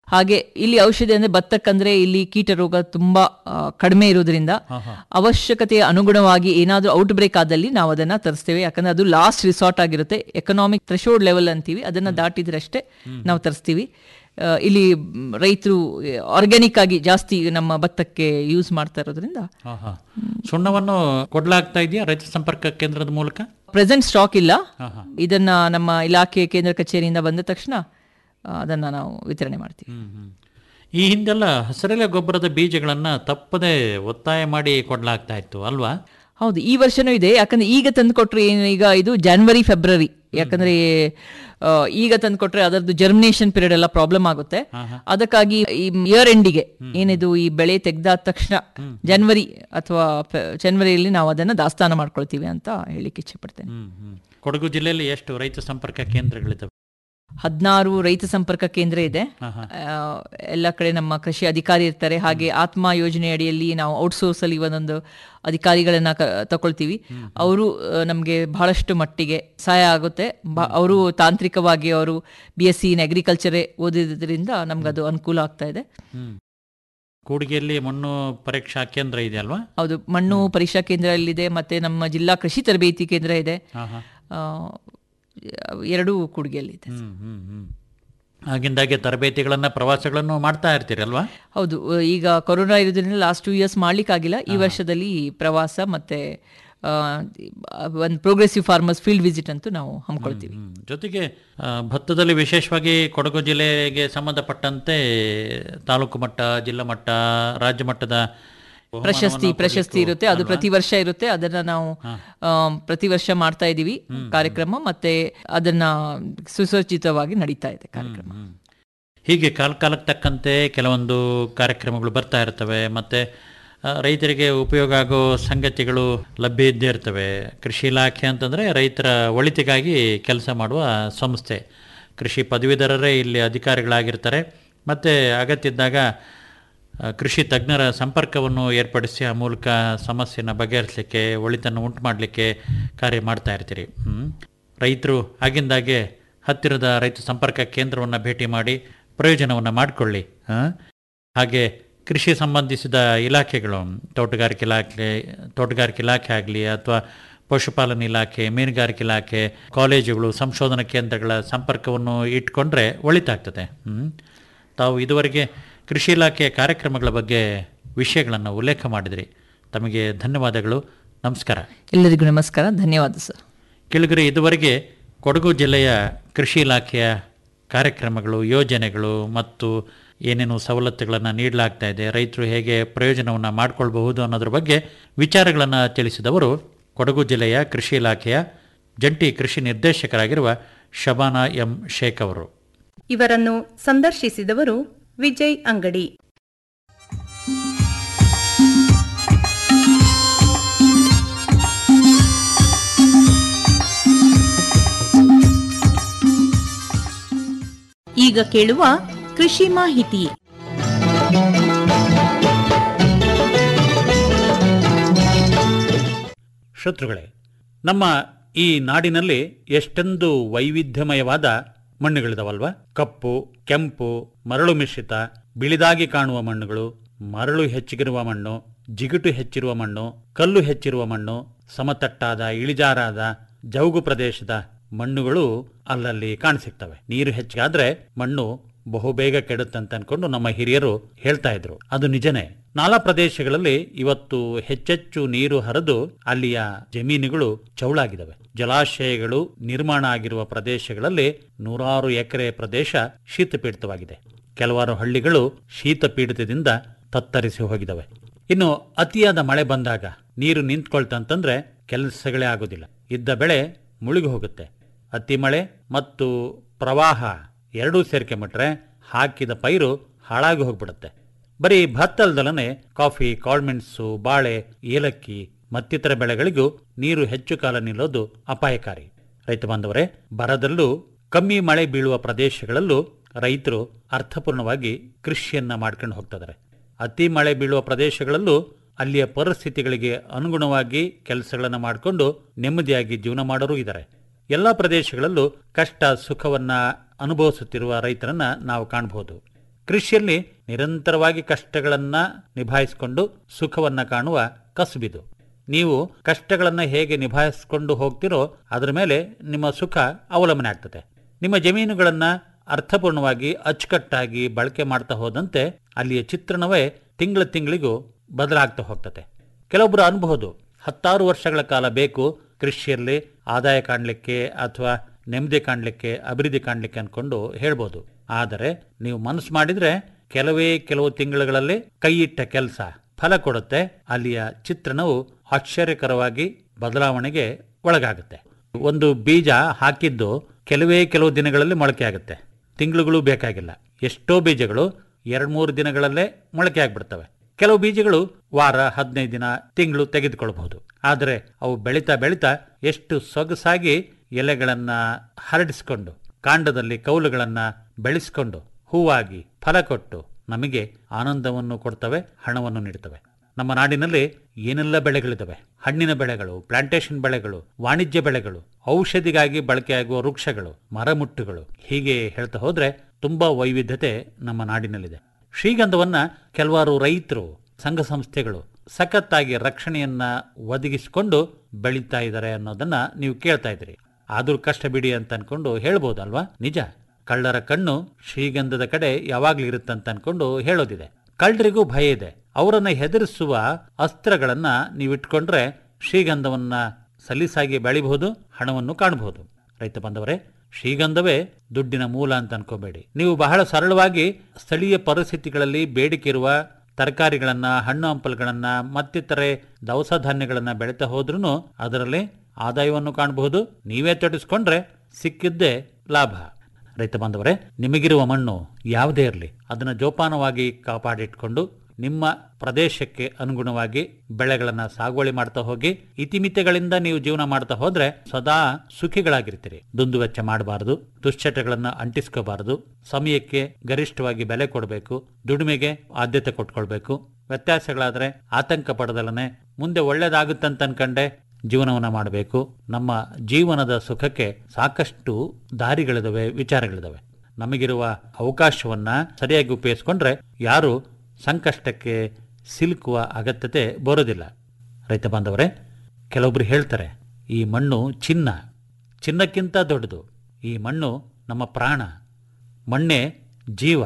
Speaker 15: ಹಾಗೆ ಇಲ್ಲಿ ಔಷಧಿ ಅಂದ್ರೆ ಭತ್ತಕ್ಕಂದ್ರೆ ಇಲ್ಲಿ ಕೀಟ ರೋಗ ತುಂಬಾ ಆ, ಕಡಿಮೆ ಇರೋದ್ರಿಂದ ಅವಶ್ಯಕತೆಯ ಅನುಗುಣವಾಗಿ ಏನಾದರೂ ಔಟ್ ಬ್ರೇಕ್ ಆದಲ್ಲಿ ನಾವು ಅದನ್ನ ತರಿಸ್ತೇವೆ ಯಾಕಂದ್ರೆ ಅದು ಲಾಸ್ಟ್ ರಿಸಾರ್ಟ್ ಆಗಿರುತ್ತೆ ಎಕನಾಮಿಕ್ ಥ್ರೆಶೋಲ್ಡ್ ಲೆವೆಲ್ ಅಂತೀವಿ ಅದನ್ನ ದಾಟಿದ್ರಷ್ಟೇ ನಾವು ತರಿಸ್ತೀವಿ ಆ, ಇಲ್ಲಿ ರೈತರು ಆರ್ಗ್ಯಾನಿಕ್ ಆಗಿ ಜಾಸ್ತಿ ನಮ್ಮ ಭತ್ತಕ್ಕೆ ಯೂಸ್ ಮಾಡ್ತಾ ಇರೋದ್ರಿಂದ
Speaker 14: ಆಹಾ. ಸುಣ್ಣವನ್ನು ಕೊಡ್ಲಾಗ್ತಾ ಇದೆಯಾ ರೈತ ಸಂಪರ್ಕ ಕೇಂದ್ರದ ಮೂಲಕ
Speaker 15: ಪ್ರೆಸೆಂಟ್ ಸ್ಟಾಕ್ ಇಲ್ಲ
Speaker 14: ಆಹಾ.
Speaker 15: ಇದನ್ನ ನಮ್ಮ ಇಲಾಖೆ ಕೇಂದ್ರ ಕಚೇರಿಯಿಂದ ಬಂದ ತಕ್ಷಣ ಆ, ಅದನ್ನ ನಾವು ವಿತರಣೆ ಮಾಡ್ತೀವಿ
Speaker 14: ಈ ಹಿಂದೆಲ್ಲ ಹಸಿರೆಲೆ ಗೊಬ್ಬರದ ಬೀಜಗಳನ್ನ ತಪ್ಪದೆ ಒತ್ತಾಯ ಮಾಡಿ ಕೊಡ್ಲಾಗ್ತಾ ಇತ್ತು ಅಲ್ವಾ
Speaker 15: ಹೌದು ಈ ವರ್ಷನೂ ಇದೆ ಯಾಕಂದ್ರೆ ಈಗ ತಂದು ಕೊಟ್ರೆ ಏನು ಈಗ ಇದು ಜಾನ್ವರಿ ಫೆಬ್ರವರಿ ಯಾಕಂದ್ರೆ ಆ, ಈಗ ತಂದು ಕೊಟ್ರೆ ಅದರದ್ದು ಜರ್ಮಿನೇಷನ್ ಪೀರಿಯಡ್ ಎಲ್ಲ ಪ್ರಾಬ್ಲಮ್ ಆಗುತ್ತೆ ಅದಕ್ಕಾಗಿ ಈ ಇಯರ್ ಎಂಡಿಗೆ ಏನಿದು ಈ ಬೆಳೆ ತೆಗ್ದಾದ ತಕ್ಷಣ ಜನವರಿ ಅಥವಾ ಫೆ- ಜನವರಿಯಲ್ಲಿ ನಾವು ಅದನ್ನ ದಾಸ್ತಾನು ಮಾಡ್ಕೊಳ್ತೀವಿ ಅಂತ ಹೇಳಿಕ್ಕೆ ಇಚ್ಛೆ ಪಡ್ತೇನೆ
Speaker 14: ಕೊಡಗು ಜಿಲ್ಲೆಯಲ್ಲಿ ಎಷ್ಟು ರೈತ ಸಂಪರ್ಕ ಕೇಂದ್ರಗಳಿದ್ದಾವೆ
Speaker 15: ಹದಿನಾರು ರೈತ ಸಂಪರ್ಕ ಕೇಂದ್ರ ಇದೆ
Speaker 14: ಆಹಾ.
Speaker 15: ಆ, ಎಲ್ಲ ಕಡೆ ನಮ್ಮ ಕೃಷಿ ಅಧಿಕಾರಿ ಇರ್ತಾರೆ ಹಾಗೆ ಆತ್ಮ ಯೋಜನೆ ಅಡಿಯಲ್ಲಿ ನಾವು ಔಟ್ಸೋರ್ಸ್ ಅಲ್ಲಿ ಒಂದೊಂದು ಅಧಿಕಾರಿಗಳನ್ನ ಕ- ತಗೊಳ್ತೀವಿ ಅವರು ನಮಗೆ ಬಹಳಷ್ಟು ಮಟ್ಟಿಗೆ ಸಹಾಯ ಆಗುತ್ತೆ ಅವರು ತಾಂತ್ರಿಕವಾಗಿ ಅವರು B S C in agriculture ಓದಿದ್ರಿಂದ ನಮ್ಗೆ ಅದು ಅನುಕೂಲ ಆಗ್ತಾ ಇದೆ
Speaker 14: ಹ್ಮ್ ಕೂಡಿಗೆಯಲ್ಲಿ ಮಣ್ಣು ಪರೀಕ್ಷಾ ಕೇಂದ್ರ ಇದೆ ಅಲ್ವಾ
Speaker 15: ಹೌದು ಮಣ್ಣು ಪರೀಕ್ಷಾ ಕೇಂದ್ರ ಇಲ್ಲಿದೆ ಮತ್ತೆ ನಮ್ಮ ಜಿಲ್ಲಾ ಕೃಷಿ ತರಬೇತಿ ಕೇಂದ್ರ ಇದೆ
Speaker 14: ಆಹಾ.
Speaker 15: ಆ, ಎರಡೂ ಕೂಡಿಗೆಯಲ್ಲಿದೆ
Speaker 14: ಹ್ಮ್ ಹ್ಮ್ ಹ್ಮ್ ಆಗಿಂದಾಗೆ ತರಬೇತಿಗಳನ್ನ ಪ್ರವಾಸಗಳನ್ನು ಮಾಡ್ತಾ ಇರ್ತೀರಿ ಅಲ್ವಾ
Speaker 15: ಹೌದು ಈಗ ಕೊರೋನಾ ಇರೋದ್ರಿಂದ ಲಾಸ್ಟ್ ಟೂ ಇಯರ್ಸ್ ಮಾಡ್ಲಿಕ್ಕಾಗಿಲ್ಲ ಈ ವರ್ಷದಲ್ಲಿ ಪ್ರವಾಸ ಮತ್ತೆ ಒಂದು ಪ್ರೋಗ್ರೆಸಿವ್ ಫಾರ್ಮರ್ಸ್ ಫೀಲ್ಡ್ ವಿಸಿಟ್ ಅಂತೂ ನಾವು ಹಮ್ಮಿಕೊಳ್ತೀವಿ
Speaker 14: ಹ್ಮ್. ಜೊತೆಗೆ ಆ, ಭತ್ತದಲ್ಲಿ ವಿಶೇಷವಾಗಿ ಕೊಡಗು ಜಿಲ್ಲೆಗೆ ಸಂಬಂಧಪಟ್ಟಂತೆ ತಾಲೂಕು ಮಟ್ಟ ಜಿಲ್ಲಾ ಮಟ್ಟ ರಾಜ್ಯ ಮಟ್ಟದ
Speaker 15: ಪ್ರಶಸ್ತಿ
Speaker 14: ಬಹುಮಾನವನ್ನು
Speaker 15: ಪ್ರಶಸ್ತಿ
Speaker 14: ಕೊಡ್ಲಿಕ್ಕೂ
Speaker 15: ಇರುತ್ತೆ ಅದು
Speaker 14: ಅಲ್ವಾ?
Speaker 15: ಪ್ರತಿ ವರ್ಷ ಇರುತ್ತೆ ಅದನ್ನ ನಾವು ಆ, ಪ್ರತಿ ವರ್ಷ ಮಾಡ್ತಾ ಇದೀವಿ ಕಾರ್ಯಕ್ರಮ ಮತ್ತೆ ಅದನ್ನ ಸುಸಜ್ಜಿತವಾಗಿ ನಡೀತಾ ಇದೆ ಕಾರ್ಯಕ್ರಮ
Speaker 14: ಹೀಗೆ ಕಾಲ ಕಾಲಕ್ಕೆ ತಕ್ಕಂತೆ ಕೆಲವೊಂದು ಕಾರ್ಯಕ್ರಮಗಳು ಬರ್ತಾ ಇರ್ತವೆ ಮತ್ತು ರೈತರಿಗೆ ಉಪಯೋಗ ಆಗೋ ಸಂಗತಿಗಳು ಲಭ್ಯ ಇದ್ದೇ ಇರ್ತವೆ ಕೃಷಿ ಇಲಾಖೆ ಅಂತಂದರೆ ರೈತರ ಒಳಿತಿಗಾಗಿ ಕೆಲಸ ಮಾಡುವ ಸಂಸ್ಥೆ ಕೃಷಿ ಪದವೀಧರರೇ ಇಲ್ಲಿ ಅಧಿಕಾರಿಗಳಾಗಿರ್ತಾರೆ ಮತ್ತು ಅಗತ್ಯ ಇದ್ದಾಗ ಆ, ಕೃಷಿ ತಜ್ಞರ ಸಂಪರ್ಕವನ್ನು ಏರ್ಪಡಿಸಿ ಆ ಮೂಲಕ ಸಮಸ್ಯೆನ ಬಗೆಹರಿಸಲಿಕ್ಕೆ ಒಳಿತನ್ನು ಉಂಟು ಮಾಡಲಿಕ್ಕೆ ಕಾರ್ಯ ಮಾಡ್ತಾ ಇರ್ತೀರಿ ಹ್ಮ್. ರೈತರು ಆಗಿಂದಾಗೆ ಹತ್ತಿರದ ರೈತ ಸಂಪರ್ಕ ಕೇಂದ್ರವನ್ನು ಭೇಟಿ ಮಾಡಿ ಪ್ರಯೋಜನವನ್ನು ಮಾಡಿಕೊಳ್ಳಿ ಆ? ಹಾಗೆ ಕೃಷಿ ಸಂಬಂಧಿಸಿದ ಇಲಾಖೆಗಳು ತೋಟಗಾರಿಕೆ ಇಲಾಖೆ ತೋಟಗಾರಿಕೆ ಇಲಾಖೆ ಆಗಲಿ ಅಥವಾ ಪಶುಪಾಲನಾ ಇಲಾಖೆ ಮೀನುಗಾರಿಕೆ ಇಲಾಖೆ ಕಾಲೇಜುಗಳು ಸಂಶೋಧನಾ ಕೇಂದ್ರಗಳ ಸಂಪರ್ಕವನ್ನು ಇಟ್ಕೊಂಡ್ರೆ ಒಳಿತಾಗ್ತದೆ ಹ್ಮ್. ತಾವು ಇದುವರೆಗೆ ಕೃಷಿ ಇಲಾಖೆಯ ಕಾರ್ಯಕ್ರಮಗಳ ಬಗ್ಗೆ ವಿಷಯಗಳನ್ನು ಉಲ್ಲೇಖ ಮಾಡಿದ್ರಿ ತಮಗೆ ಧನ್ಯವಾದಗಳು ನಮಸ್ಕಾರ
Speaker 15: ಎಲ್ಲರಿಗೂ ನಮಸ್ಕಾರ ಧನ್ಯವಾದ ಸರ್
Speaker 14: ಕೆಳಗರೆ ಇದುವರೆಗೆ ಕೊಡಗು ಜಿಲ್ಲೆಯ ಕೃಷಿ ಇಲಾಖೆಯ ಕಾರ್ಯಕ್ರಮಗಳು ಯೋಜನೆಗಳು ಮತ್ತು ಏನೇನು ಸವಲತ್ತುಗಳನ್ನು ನೀಡಲಾಗ್ತಾ ಇದೆ ರೈತರು ಹೇಗೆ ಪ್ರಯೋಜನವನ್ನು ಮಾಡಿಕೊಳ್ಬಹುದು ಅನ್ನೋದ್ರ ಬಗ್ಗೆ ವಿಚಾರಗಳನ್ನು ತಿಳಿಸಿದವರು ಕೊಡಗು ಜಿಲ್ಲೆಯ ಕೃಷಿ ಇಲಾಖೆಯ ಜಂಟಿ ಕೃಷಿ ನಿರ್ದೇಶಕರಾಗಿರುವ ಶಬಾನಾ ಎಂ ಶೇಖ್ ಅವರು
Speaker 16: ಇವರನ್ನು ಸಂದರ್ಶಿಸಿದವರು ವಿಜಯ್ ಅಂಗಡಿ ಈಗ ಕೇಳುವ ಕೃಷಿ ಮಾಹಿತಿ
Speaker 14: ಶತ್ರುಗಳೇ ನಮ್ಮ ಈ ನಾಡಿನಲ್ಲಿ ಎಷ್ಟೊಂದು ವೈವಿಧ್ಯಮಯವಾದ ಮಣ್ಣುಗಳಿದಾವಲ್ವಾ ಕಪ್ಪು ಕೆಂಪು ಮರಳು ಮಿಶ್ರಿತ ಬಿಳಿದಾಗಿ ಕಾಣುವ ಮಣ್ಣುಗಳು ಮರಳು ಹೆಚ್ಚಿಗಿರುವ ಮಣ್ಣು ಜಿಗುಟು ಹೆಚ್ಚಿರುವ ಮಣ್ಣು ಕಲ್ಲು ಹೆಚ್ಚಿರುವ ಮಣ್ಣು ಸಮತಟ್ಟಾದ ಇಳಿಜಾರಾದ ಜೌಗು ಪ್ರದೇಶದ ಮಣ್ಣುಗಳು ಅಲ್ಲಲ್ಲಿ ಕಾಣಸಿಗ್ತವೆ ನೀರು ಹೆಚ್ಚಾದ್ರೆ ಮಣ್ಣು ಬಹುಬೇಗ ಕೆಡುತ್ತಂತ ಅನ್ಕೊಂಡು ನಮ್ಮ ಹಿರಿಯರು ಹೇಳ್ತಾ ಇದ್ರು ಅದು ನಿಜನೇ ನಾಲಾ ಪ್ರದೇಶಗಳಲ್ಲಿ ಇವತ್ತು ಹೆಚ್ಚೆಚ್ಚು ನೀರು ಹರಿದು ಅಲ್ಲಿಯ ಜಮೀನುಗಳು ಚೌಳಾಗಿದ್ದಾವೆ ಜಲಾಶಯಗಳು ನಿರ್ಮಾಣ ಆಗಿರುವ ಪ್ರದೇಶಗಳಲ್ಲಿ ನೂರಾರು ಎಕರೆ ಪ್ರದೇಶ ಶೀತಪೀಡಿತವಾಗಿದೆ ಕೆಲವಾರು ಹಳ್ಳಿಗಳು ಶೀತಪೀಡಿತದಿಂದ ತತ್ತರಿಸಿ ಹೋಗಿದ್ದಾವೆ ಇನ್ನು ಅತಿಯಾದ ಮಳೆ ಬಂದಾಗ ನೀರು ನಿಂತ್ಕೊಳ್ತಂತಂದ್ರೆ ಕೆಲಸಗಳೇ ಆಗೋದಿಲ್ಲ ಇದ್ದ ಬೆಳೆ ಮುಳುಗಿ ಹೋಗುತ್ತೆ ಅತಿ ಮಳೆ ಮತ್ತು ಪ್ರವಾಹ ಎರಡೂ ಸೇರ್ಕೊಂಬಿಟ್ರೆ ಹಾಕಿದ ಪೈರು ಹಾಳಾಗಿ ಹೋಗ್ಬಿಡುತ್ತೆ ಬರೀ ಭತ್ತ ಅಲ್ದಲನೆ ಕಾಫಿ ಕಾಳ್ಮೆಣಸು ಬಾಳೆ ಏಲಕ್ಕಿ ಮತ್ತಿತರ ಬೆಳೆಗಳಿಗೂ ನೀರು ಹೆಚ್ಚು ಕಾಲ ನಿಲ್ಲೋದು ಅಪಾಯಕಾರಿ ರೈತ ಬಾಂಧವರೇ ಬರದಲ್ಲೂ ಕಮ್ಮಿ ಮಳೆ ಬೀಳುವ ಪ್ರದೇಶಗಳಲ್ಲೂ ರೈತರು ಅರ್ಥಪೂರ್ಣವಾಗಿ ಕೃಷಿಯನ್ನ ಮಾಡ್ಕೊಂಡು ಹೋಗ್ತಿದ್ದಾರೆ ಅತಿ ಮಳೆ ಬೀಳುವ ಪ್ರದೇಶಗಳಲ್ಲೂ ಅಲ್ಲಿಯ ಪರಿಸ್ಥಿತಿಗಳಿಗೆ ಅನುಗುಣವಾಗಿ ಕೆಲಸಗಳನ್ನು ಮಾಡಿಕೊಂಡು ನೆಮ್ಮದಿಯಾಗಿ ಜೀವನ ಮಾಡೋರು ಇದ್ದಾರೆ ಎಲ್ಲ ಪ್ರದೇಶಗಳಲ್ಲೂ ಕಷ್ಟ ಸುಖವನ್ನ ಅನುಭವಿಸುತ್ತಿರುವ ರೈತರನ್ನ ನಾವು ಕಾಣಬಹುದು ಕೃಷಿಯಲ್ಲಿ ನಿರಂತರವಾಗಿ ಕಷ್ಟಗಳನ್ನ ನಿಭಾಯಿಸಿಕೊಂಡು ಸುಖವನ್ನ ಕಾಣುವ ಕಸುಬಿದು ನೀವು ಕಷ್ಟಗಳನ್ನ ಹೇಗೆ ನಿಭಾಯಿಸಿಕೊಂಡು ಹೋಗ್ತಿರೋ ಅದರ ಮೇಲೆ ನಿಮ್ಮ ಸುಖ ಅವಲಂಬನೆ ಆಗ್ತದೆ ನಿಮ್ಮ ಜಮೀನುಗಳನ್ನ ಅರ್ಥಪೂರ್ಣವಾಗಿ ಅಚ್ಚುಕಟ್ಟಾಗಿ ಬಳಕೆ ಮಾಡ್ತಾ ಹೋದಂತೆ ಅಲ್ಲಿಯ ಚಿತ್ರಣವೇ ತಿಂಗಳ ತಿಂಗಳಿಗೂ ಬದಲಾಗ್ತಾ ಹೋಗ್ತದೆ ಕೆಲವೊಬ್ಬರು ಅನ್ಬಹುದು ಹತ್ತಾರು ವರ್ಷಗಳ ಕಾಲ ಬೇಕು ಕೃಷಿಯಲ್ಲಿ ಆದಾಯ ಕಾಣಲಿಕ್ಕೆ ಅಥವಾ ನೆಮ್ಮದಿ ಕಾಣಲಿಕ್ಕೆ ಅಭಿವೃದ್ಧಿ ಕಾಣಲಿಕ್ಕೆ ಅನ್ಕೊಂಡು ಹೇಳ್ಬೋದು ಆದರೆ ನೀವು ಮನಸ್ಸು ಮಾಡಿದ್ರೆ ಕೆಲವೇ ಕೆಲವು ತಿಂಗಳುಗಳಲ್ಲಿ ಕೈಯಿಟ್ಟ ಕೆಲಸ ಫಲ ಕೊಡುತ್ತೆ ಅಲ್ಲಿಯ ಚಿತ್ರಣವು ಆಶ್ಚರ್ಯಕರವಾಗಿ ಬದಲಾವಣೆಗೆ ಒಳಗಾಗುತ್ತೆ ಒಂದು ಬೀಜ ಹಾಕಿದ್ದು ಕೆಲವೇ ಕೆಲವು ದಿನಗಳಲ್ಲಿ ಮೊಳಕೆ ಆಗುತ್ತೆ ತಿಂಗಳುಗಳು ಬೇಕಾಗಿಲ್ಲ ಎಷ್ಟೋ ಬೀಜಗಳು ಎರಡ್ ಮೂರು ದಿನಗಳಲ್ಲೇ ಮೊಳಕೆ ಆಗ್ಬಿಡ್ತವೆ ಕೆಲವು ಬೀಜಗಳು ವಾರ ಹದಿನೈದು ದಿನ ತಿಂಗಳು ತೆಗೆದುಕೊಳ್ಬಹುದು ಆದರೆ ಅವು ಬೆಳೀತಾ ಬೆಳೀತಾ ಎಷ್ಟು ಸೊಗಸಾಗಿ ಎಲೆಗಳನ್ನ ಹರಡಿಸಿಕೊಂಡು ಕಾಂಡದಲ್ಲಿ ಕೌಲುಗಳನ್ನ ಬೆಳೆಸಿಕೊಂಡು ಹೂವಾಗಿ ಫಲ ಕೊಟ್ಟು ನಮಗೆ ಆನಂದವನ್ನು ಕೊಡ್ತವೆ ಹಣವನ್ನು ನೀಡುತ್ತವೆ ನಮ್ಮ ನಾಡಿನಲ್ಲಿ ಏನೆಲ್ಲ ಬೆಳೆಗಳಿದ್ದಾವೆ ಹಣ್ಣಿನ ಬೆಳೆಗಳು ಪ್ಲಾಂಟೇಶನ್ ಬೆಳೆಗಳು ವಾಣಿಜ್ಯ ಬೆಳೆಗಳು ಔಷಧಿಗಾಗಿ ಬಳಕೆಯಾಗುವ ವೃಕ್ಷಗಳು ಮರಮುಟ್ಟುಗಳು ಹೀಗೆ ಹೇಳ್ತಾ ಹೋದ್ರೆ ತುಂಬಾ ವೈವಿಧ್ಯತೆ ನಮ್ಮ ನಾಡಿನಲ್ಲಿದೆ ಶ್ರೀಗಂಧವನ್ನ ಕೆಲವಾರು ರೈತರು ಸಂಘ ಸಂಸ್ಥೆಗಳು ಸಖತ್ತಾಗಿ ರಕ್ಷಣೆಯನ್ನ ಒದಗಿಸಿಕೊಂಡು ಬೆಳೀತಾ ಇದ್ದಾರೆ ಅನ್ನೋದನ್ನ ನೀವು ಕೇಳ್ತಾ ಇದ್ದೀರಿ ಆದ್ರೂ ಕಷ್ಟ ಬಿಡಿ ಅಂತ ಅನ್ಕೊಂಡು ಹೇಳ್ಬೋದಲ್ವಾ ನಿಜ ಕಳ್ಳರ ಕಣ್ಣು ಶ್ರೀಗಂಧದ ಕಡೆ ಯಾವಾಗ್ಲೂ ಇರುತ್ತಂತ ಅನ್ಕೊಂಡು ಹೇಳೋದಿದೆ ಕಳ್ಳರಿಗೂ ಭಯ ಇದೆ ಅವರನ್ನ ಹೆದರಿಸುವ ಅಸ್ತ್ರಗಳನ್ನ ನೀವಿಟ್ಕೊಂಡ್ರೆ ಶ್ರೀಗಂಧವನ್ನ ಸಲೀಸಾಗಿ ಬೆಳಿಬಹುದು ಹಣವನ್ನು ಕಾಣಬಹುದು ರೈತ ಬಂದವರೇ ಶ್ರೀಗಂಧವೇ ದುಡ್ಡಿನ ಮೂಲ ಅಂತ ಅನ್ಕೋಬೇಡಿ ನೀವು ಬಹಳ ಸರಳವಾಗಿ ಸ್ಥಳೀಯ ಪರಿಸ್ಥಿತಿಗಳಲ್ಲಿ ಬೇಡಿಕೆ ಇರುವ ತರಕಾರಿಗಳನ್ನ ಹಣ್ಣು ಹಂಪಲುಗಳನ್ನ ಮತ್ತಿತರೆ ದವಸ ಧಾನ್ಯಗಳನ್ನ ಬೆಳೀತಾ ಹೋದ್ರೂ ಅದರಲ್ಲಿ ಆದಾಯವನ್ನು ಕಾಣಬಹುದು ನೀವೇ ತೊಡಗಿಸ್ಕೊಂಡ್ರೆ ಸಿಕ್ಕಿದ್ದೇ ಲಾಭ ರೈತ ಬಾಂಧವರೇ ನಿಮಗಿರುವ ಮಣ್ಣು ಯಾವುದೇ ಇರಲಿ ಅದನ್ನು ಜೋಪಾನವಾಗಿ ಕಾಪಾಡಿಟ್ಕೊಂಡು ನಿಮ್ಮ ಪ್ರದೇಶಕ್ಕೆ ಅನುಗುಣವಾಗಿ ಬೆಳೆಗಳನ್ನ ಸಾಗುವಳಿ ಮಾಡ್ತಾ ಹೋಗಿ ಇತಿಮಿತಿಗಳಿಂದ ನೀವು ಜೀವನ ಮಾಡ್ತಾ ಹೋದ್ರೆ ಸದಾ ಸುಖಿಗಳಾಗಿರ್ತೀರಿ ದುಂದು ವೆಚ್ಚ ಮಾಡಬಾರದು ದುಶ್ಚಟಗಳನ್ನ ಅಂಟಿಸ್ಕೋಬಾರದು ಸಮಯಕ್ಕೆ ಗರಿಷ್ಠವಾಗಿ ಬೆಲೆ ಕೊಡಬೇಕು ದುಡಿಮೆಗೆ ಆದ್ಯತೆ ಕೊಟ್ಕೊಳ್ಬೇಕು ವ್ಯತ್ಯಾಸಗಳಾದ್ರೆ ಆತಂಕ ಪಡದಲನೆ ಮುಂದೆ ಒಳ್ಳೇದಾಗುತ್ತಂತ ಅನ್ಕಂಡೆ ಜೀವನವನ್ನ ಮಾಡಬೇಕು ನಮ್ಮ ಜೀವನದ ಸುಖಕ್ಕೆ ಸಾಕಷ್ಟು ದಾರಿಗಳಿದಾವೆ ವಿಚಾರಗಳಿದಾವೆ ನಮಗಿರುವ ಅವಕಾಶವನ್ನ ಸರಿಯಾಗಿ ಉಪಯೋಗಿಸ್ಕೊಂಡ್ರೆ ಯಾರು ಸಂಕಷ್ಟಕ್ಕೆ ಸಿಲುಕುವ ಅಗತ್ಯತೆ ಬರೋದಿಲ್ಲ ರೈತ ಬಾಂಧವರೇ ಕೆಲವೊಬ್ರು ಹೇಳ್ತಾರೆ ಈ ಮಣ್ಣು ಚಿನ್ನ ಚಿನ್ನಕ್ಕಿಂತ ದೊಡ್ಡದು ಈ ಮಣ್ಣು ನಮ್ಮ ಪ್ರಾಣ ಮಣ್ಣೆ ಜೀವ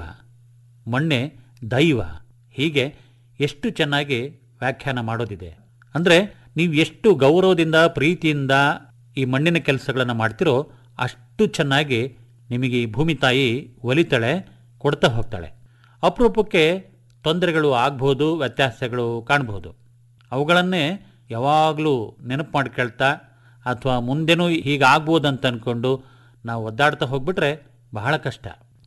Speaker 14: ಮಣ್ಣೆ ದೈವ ಹೀಗೆ ಎಷ್ಟು ಚೆನ್ನಾಗಿ ವ್ಯಾಖ್ಯಾನ ಮಾಡೋದಿದೆ ಅಂದರೆ ನೀವು ಎಷ್ಟು ಗೌರವದಿಂದ ಪ್ರೀತಿಯಿಂದ ಈ ಮಣ್ಣಿನ ಕೆಲಸಗಳನ್ನು ಮಾಡ್ತಿರೋ ಅಷ್ಟು ಚೆನ್ನಾಗಿ ನಿಮಗೆ ಈ ಭೂಮಿ ತಾಯಿ ಒಲಿತಾಳೆ ಕೊಡ್ತಾ ಹೋಗ್ತಾಳೆ ಅಪರೂಪಕ್ಕೆ ತೊಂದರೆಗಳು ಆಗ್ಬೋದು ವ್ಯತ್ಯಾಸಗಳು ಕಾಣಬಹುದು ಅವುಗಳನ್ನೇ ಯಾವಾಗಲೂ ನೆನಪು ಮಾಡ್ಕೊಳ್ತಾ ಅಥವಾ ಮುಂದೆನೂ ಹೀಗಾಗ್ಬೋದು ಅಂತ ಅಂದ್ಕೊಂಡು ನಾವು ಒದ್ದಾಡ್ತಾ ಹೋಗ್ಬಿಟ್ರೆ ಬಹಳ ಕಷ್ಟ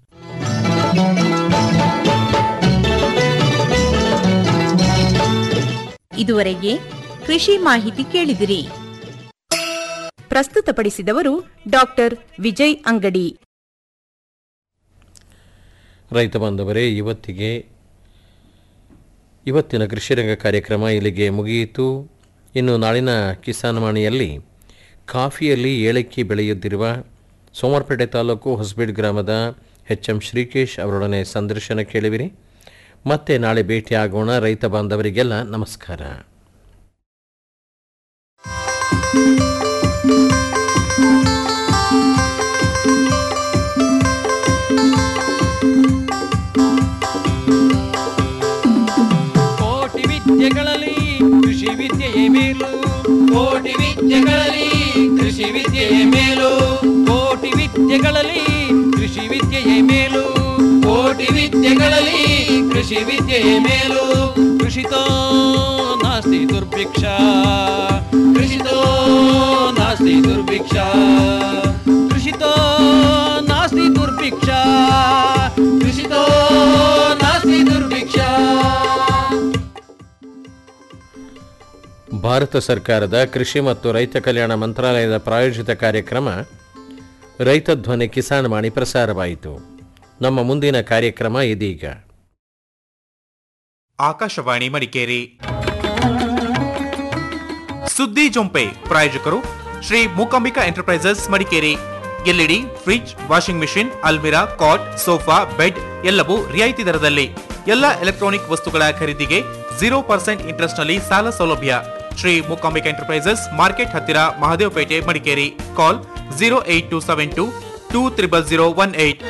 Speaker 16: ಇದುವರೆಗೆ ಕೃಷಿ ಮಾಹಿತಿ ಕೇಳಿದಿರಿ ಪ್ರಸ್ತುತಪಡಿಸಿದವರು ಡಾಕ್ಟರ್ ವಿಜಯ್ ಅಂಗಡಿ
Speaker 5: ರೈತ ಬಾಂಧವರೇ ಇವತ್ತಿಗೆ ಇವತ್ತಿನ ಕೃಷಿರಂಗ ಕಾರ್ಯಕ್ರಮ ಇಲ್ಲಿಗೆ ಮುಗಿಯಿತು ಇನ್ನು ನಾಳಿನ ಕಿಸಾನ್ ವಾಣಿಯಲ್ಲಿ ಕಾಫಿಯಲ್ಲಿ ಏಲಕ್ಕಿ ಬೆಳೆಯುತ್ತಿರುವ ಸೋಮವಾರಪೇಟೆ ತಾಲೂಕು ಹೊಸಬೀಡ್ ಗ್ರಾಮದ ಎಚ್ ಎಂ ಶ್ರೀಕೇಶ್ ಅವರೊಡನೆ ಸಂದರ್ಶನ ಕೇಳಿವಿರಿ ಮತ್ತೆ ನಾಳೆ ಭೇಟಿಯಾಗೋಣ ರೈತ ಬಾಂಧವರಿಗೆಲ್ಲ ನಮಸ್ಕಾರ
Speaker 6: ಕೋಟಿ ವಿದ್ಯೆಗಳಲ್ಲಿ ಕೃಷಿ ವಿದ್ಯೆಯೇ ಮೇಲು ಕೋಟಿ ವಿದ್ಯೆಗಳಲ್ಲಿ ಕೃಷಿ ವಿದ್ಯೆಯೇ ಮೇಲು ಕೋಟಿ ವಿದ್ಯೆಗಳಲ್ಲಿ ಕೃಷಿ ವಿದ್ಯೆಯೇ ಮೇಲು ಕೋಟಿ ವಿದ್ಯೆಗಳಲ್ಲಿ ಕೃಷಿ ವಿದ್ಯೆಯೇ ಮೇಲು ಕೃಷಿತೋ ನಾಸ್ತಿ ದುರ್ಭಿಕ್ಷ ಕೃಷಿತೋ ನಾಸ್ತಿ ದುರ್ಭಿಕ್ಷ ಕೃಷಿತೋ ನಾಸ್ತಿ ದುರ್ಭಿಕ್ಷ ಕೃಷಿತೋ ನಾಸ್ತಿ ದುರ್ಭಿಕ್ಷ
Speaker 5: ಭಾರತ ಸರ್ಕಾರದ ಕೃಷಿ ಮತ್ತು ರೈತ ಕಲ್ಯಾಣ ಮಂತ್ರಾಲಯದ ಪ್ರಾಯೋಜಿತ ಕಾರ್ಯಕ್ರಮ ರೈತ ಧ್ವನಿ ಕಿಸಾನ್ ವಾಣಿ ಪ್ರಸಾರವಾಯಿತು ನಮ್ಮ ಮುಂದಿನ ಕಾರ್ಯಕ್ರಮ ಇದೀಗ
Speaker 17: ಆಕಾಶವಾಣಿ ಮಡಿಕೇರಿ ಸುದ್ದಿ ಜೊಂಪೆ ಪ್ರಾಯೋಜಕರು Shri Mookambika enterprises Madikeri LED fridge washing machine ಅಲ್ಮಿರಾ ಕಾಟ್ ಸೋಫಾ ಬೆಡ್ ಎಲ್ಲವೂ ರಿಯಾಯಿತಿ ದರದಲ್ಲಿ ಎಲ್ಲ ಎಲೆಕ್ಟ್ರಾನಿಕ್ ವಸ್ತುಗಳ ಖರೀದಿಗೆ ಜೀರೋ ಪರ್ಸೆಂಟ್ ಇಂಟ್ರೆಸ್ಟ್ ನಲ್ಲಿ ಸಾಲ ಸೌಲಭ್ಯ ಶ್ರೀ ಮೂಕಾಂಬಿಕಾ ಎಂಟರ್ಪ್ರೈಸಸ್ ಮಾರ್ಕೆಟ್ ಹತ್ತಿರ Mahadevapete Madikeri call zero eight two seven two two triple zero one eight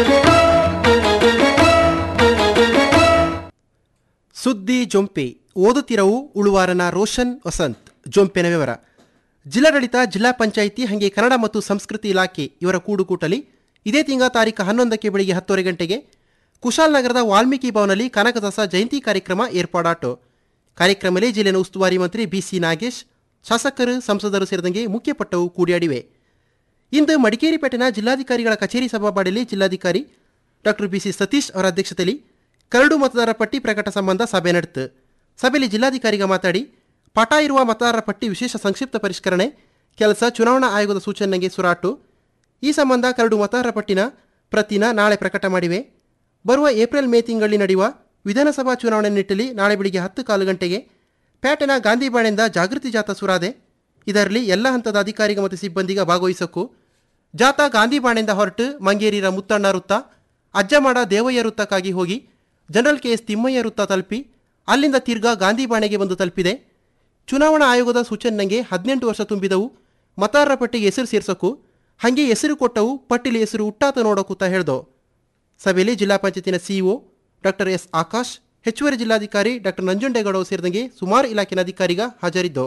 Speaker 18: ಸುದ್ದಿ ಜೊಂಪೆ ಓದುತ್ತಿರವು ಉಳುವಾರನ ರೋಷನ್ ವಸಂತ್ ಜೊಂಪೆನ ವಿವರ ಜಿಲ್ಲಾಡಳಿತ ಜಿಲ್ಲಾ ಪಂಚಾಯಿತಿ ಹಾಗೆ ಕನ್ನಡ ಮತ್ತು ಸಂಸ್ಕೃತಿ ಇಲಾಖೆ ಇವರ ಕೂಡುಕೂಟಲಿ ಇದೇ ತಿಂಗಳ ತಾರೀಕು ಹನ್ನೊಂದಕ್ಕೆ ಬೆಳಿಗ್ಗೆ ಹತ್ತುವರೆ ಗಂಟೆಗೆ ಕುಶಾಲನಗರದ ವಾಲ್ಮೀಕಿ ಭವನಲ್ಲಿ ಕನಕದಾಸ ಜಯಂತಿ ಕಾರ್ಯಕ್ರಮ ಏರ್ಪಾಡಾಟು ಕಾರ್ಯಕ್ರಮದಲ್ಲಿ ಜಿಲ್ಲೆನ ಉಸ್ತುವಾರಿ ಮಂತ್ರಿ ಬಿಸಿ ನಾಗೇಶ್ ಶಾಸಕರು ಸಂಸದರು ಸೇರಿದಂಗೆ ಮುಖ್ಯಪಟ್ಟವು ಕೂಡಿಯಾಡಿವೆ ಇಂದು ಮಡಿಕೇರಿ ಪೇಟೆನ ಜಿಲ್ಲಾಧಿಕಾರಿಗಳ ಕಚೇರಿ ಸಭಾಬಾಡಿಯಲ್ಲಿ ಜಿಲ್ಲಾಧಿಕಾರಿ ಡಾಕ್ಟರ್ ಬಿಸಿ ಸತೀಶ್ ಅವರ ಅಧ್ಯಕ್ಷತೆಯಲ್ಲಿ ಕರಡು ಮತದಾರ ಪಟ್ಟಿ ಪ್ರಕಟ ಸಂಬಂಧ ಸಭೆ ನಡೆತು ಸಭೆಯಲ್ಲಿ ಜಿಲ್ಲಾಧಿಕಾರಿಗ ಮಾತಾಡಿ ಪಟ ಇರುವ ಮತದಾರರ ಪಟ್ಟಿ ವಿಶೇಷ ಸಂಕ್ಷಿಪ್ತ ಪರಿಷ್ಕರಣೆ ಕೆಲಸ ಚುನಾವಣಾ ಆಯೋಗದ ಸೂಚನೆಗೆ ಸುರಾಟು ಈ ಸಂಬಂಧ ಕರಡು ಮತದಾರರ ಪಟ್ಟಿನ ಪ್ರತಿನ ನಾಳೆ ಪ್ರಕಟ ಮಾಡಿವೆ ಬರುವ ಏಪ್ರಿಲ್ ಮೇ ತಿಂಗಳಲ್ಲಿ ನಡೆಯುವ ವಿಧಾನಸಭಾ ಚುನಾವಣೆ ನಿಟ್ಟಲ್ಲಿ ನಾಳೆ ಬೆಳಿಗ್ಗೆ ಹತ್ತು ಕಾಲು ಗಂಟೆಗೆ ಪೇಟೆನ ಗಾಂಧಿಬಾಣೆಯಿಂದ ಜಾಗೃತಿ ಜಾಥಾ ಸುರಾದೆ ಇದರಲ್ಲಿ ಎಲ್ಲ ಹಂತದ ಅಧಿಕಾರಿಗ ಮತ್ತು ಸಿಬ್ಬಂದಿಗ ಭಾಗವಹಿಸಕ್ಕೂ ಜಾಥಾ ಗಾಂಧಿಬಾಣೆಯಿಂದ ಹೊರಟು ಮಂಗೇರಿರ ಮುತ್ತಣ್ಣ ವೃತ್ತ ಅಜ್ಜಮಾಡ ದೇವಯ್ಯ ವೃತ್ತಕ್ಕಾಗಿ ಹೋಗಿ ಜನರಲ್ ಕೆ ಎಸ್ ತಿಮ್ಮಯ್ಯ ವೃತ್ತ ತಲುಪಿ ಅಲ್ಲಿಂದ ತಿರ್ಗಾ ಗಾಂಧಿಬಾಣೆಗೆ ಬಂದು ತಲುಪಿದೆ ಚುನಾವಣಾ ಆಯೋಗದ ಸೂಚನೆಗೆ ಹದಿನೆಂಟು ವರ್ಷ ತುಂಬಿದವು ಮತದಾರರ ಪಟ್ಟಿಗೆ ಹೆಸರು ಸೇರ್ಸೋಕು ಹಾಗೆ ಹೆಸರು ಕೊಟ್ಟವು ಪಟ್ಟಿಲಿ ಹೆಸರು ಹುಟ್ಟಾತ ನೋಡೋಕೂತ ಹೇಳ್ದೋ ಸಭೆಯಲ್ಲಿ ಜಿಲ್ಲಾ ಪಂಚಾಯತಿನ ಸಿಇಒ ಡಾಕ್ಟರ್ ಎಸ್ ಆಕಾಶ್ ಹೆಚ್ಚುವರಿ ಜಿಲ್ಲಾಧಿಕಾರಿ ಡಾಕ್ಟರ್ ನಂಜುಂಡೇಗೌಡ ಸೇರಿದಂಗೆ ಸುಮಾರು ಇಲಾಖೆನ ಅಧಿಕಾರಿಗ ಹಾಜರಿದ್ದು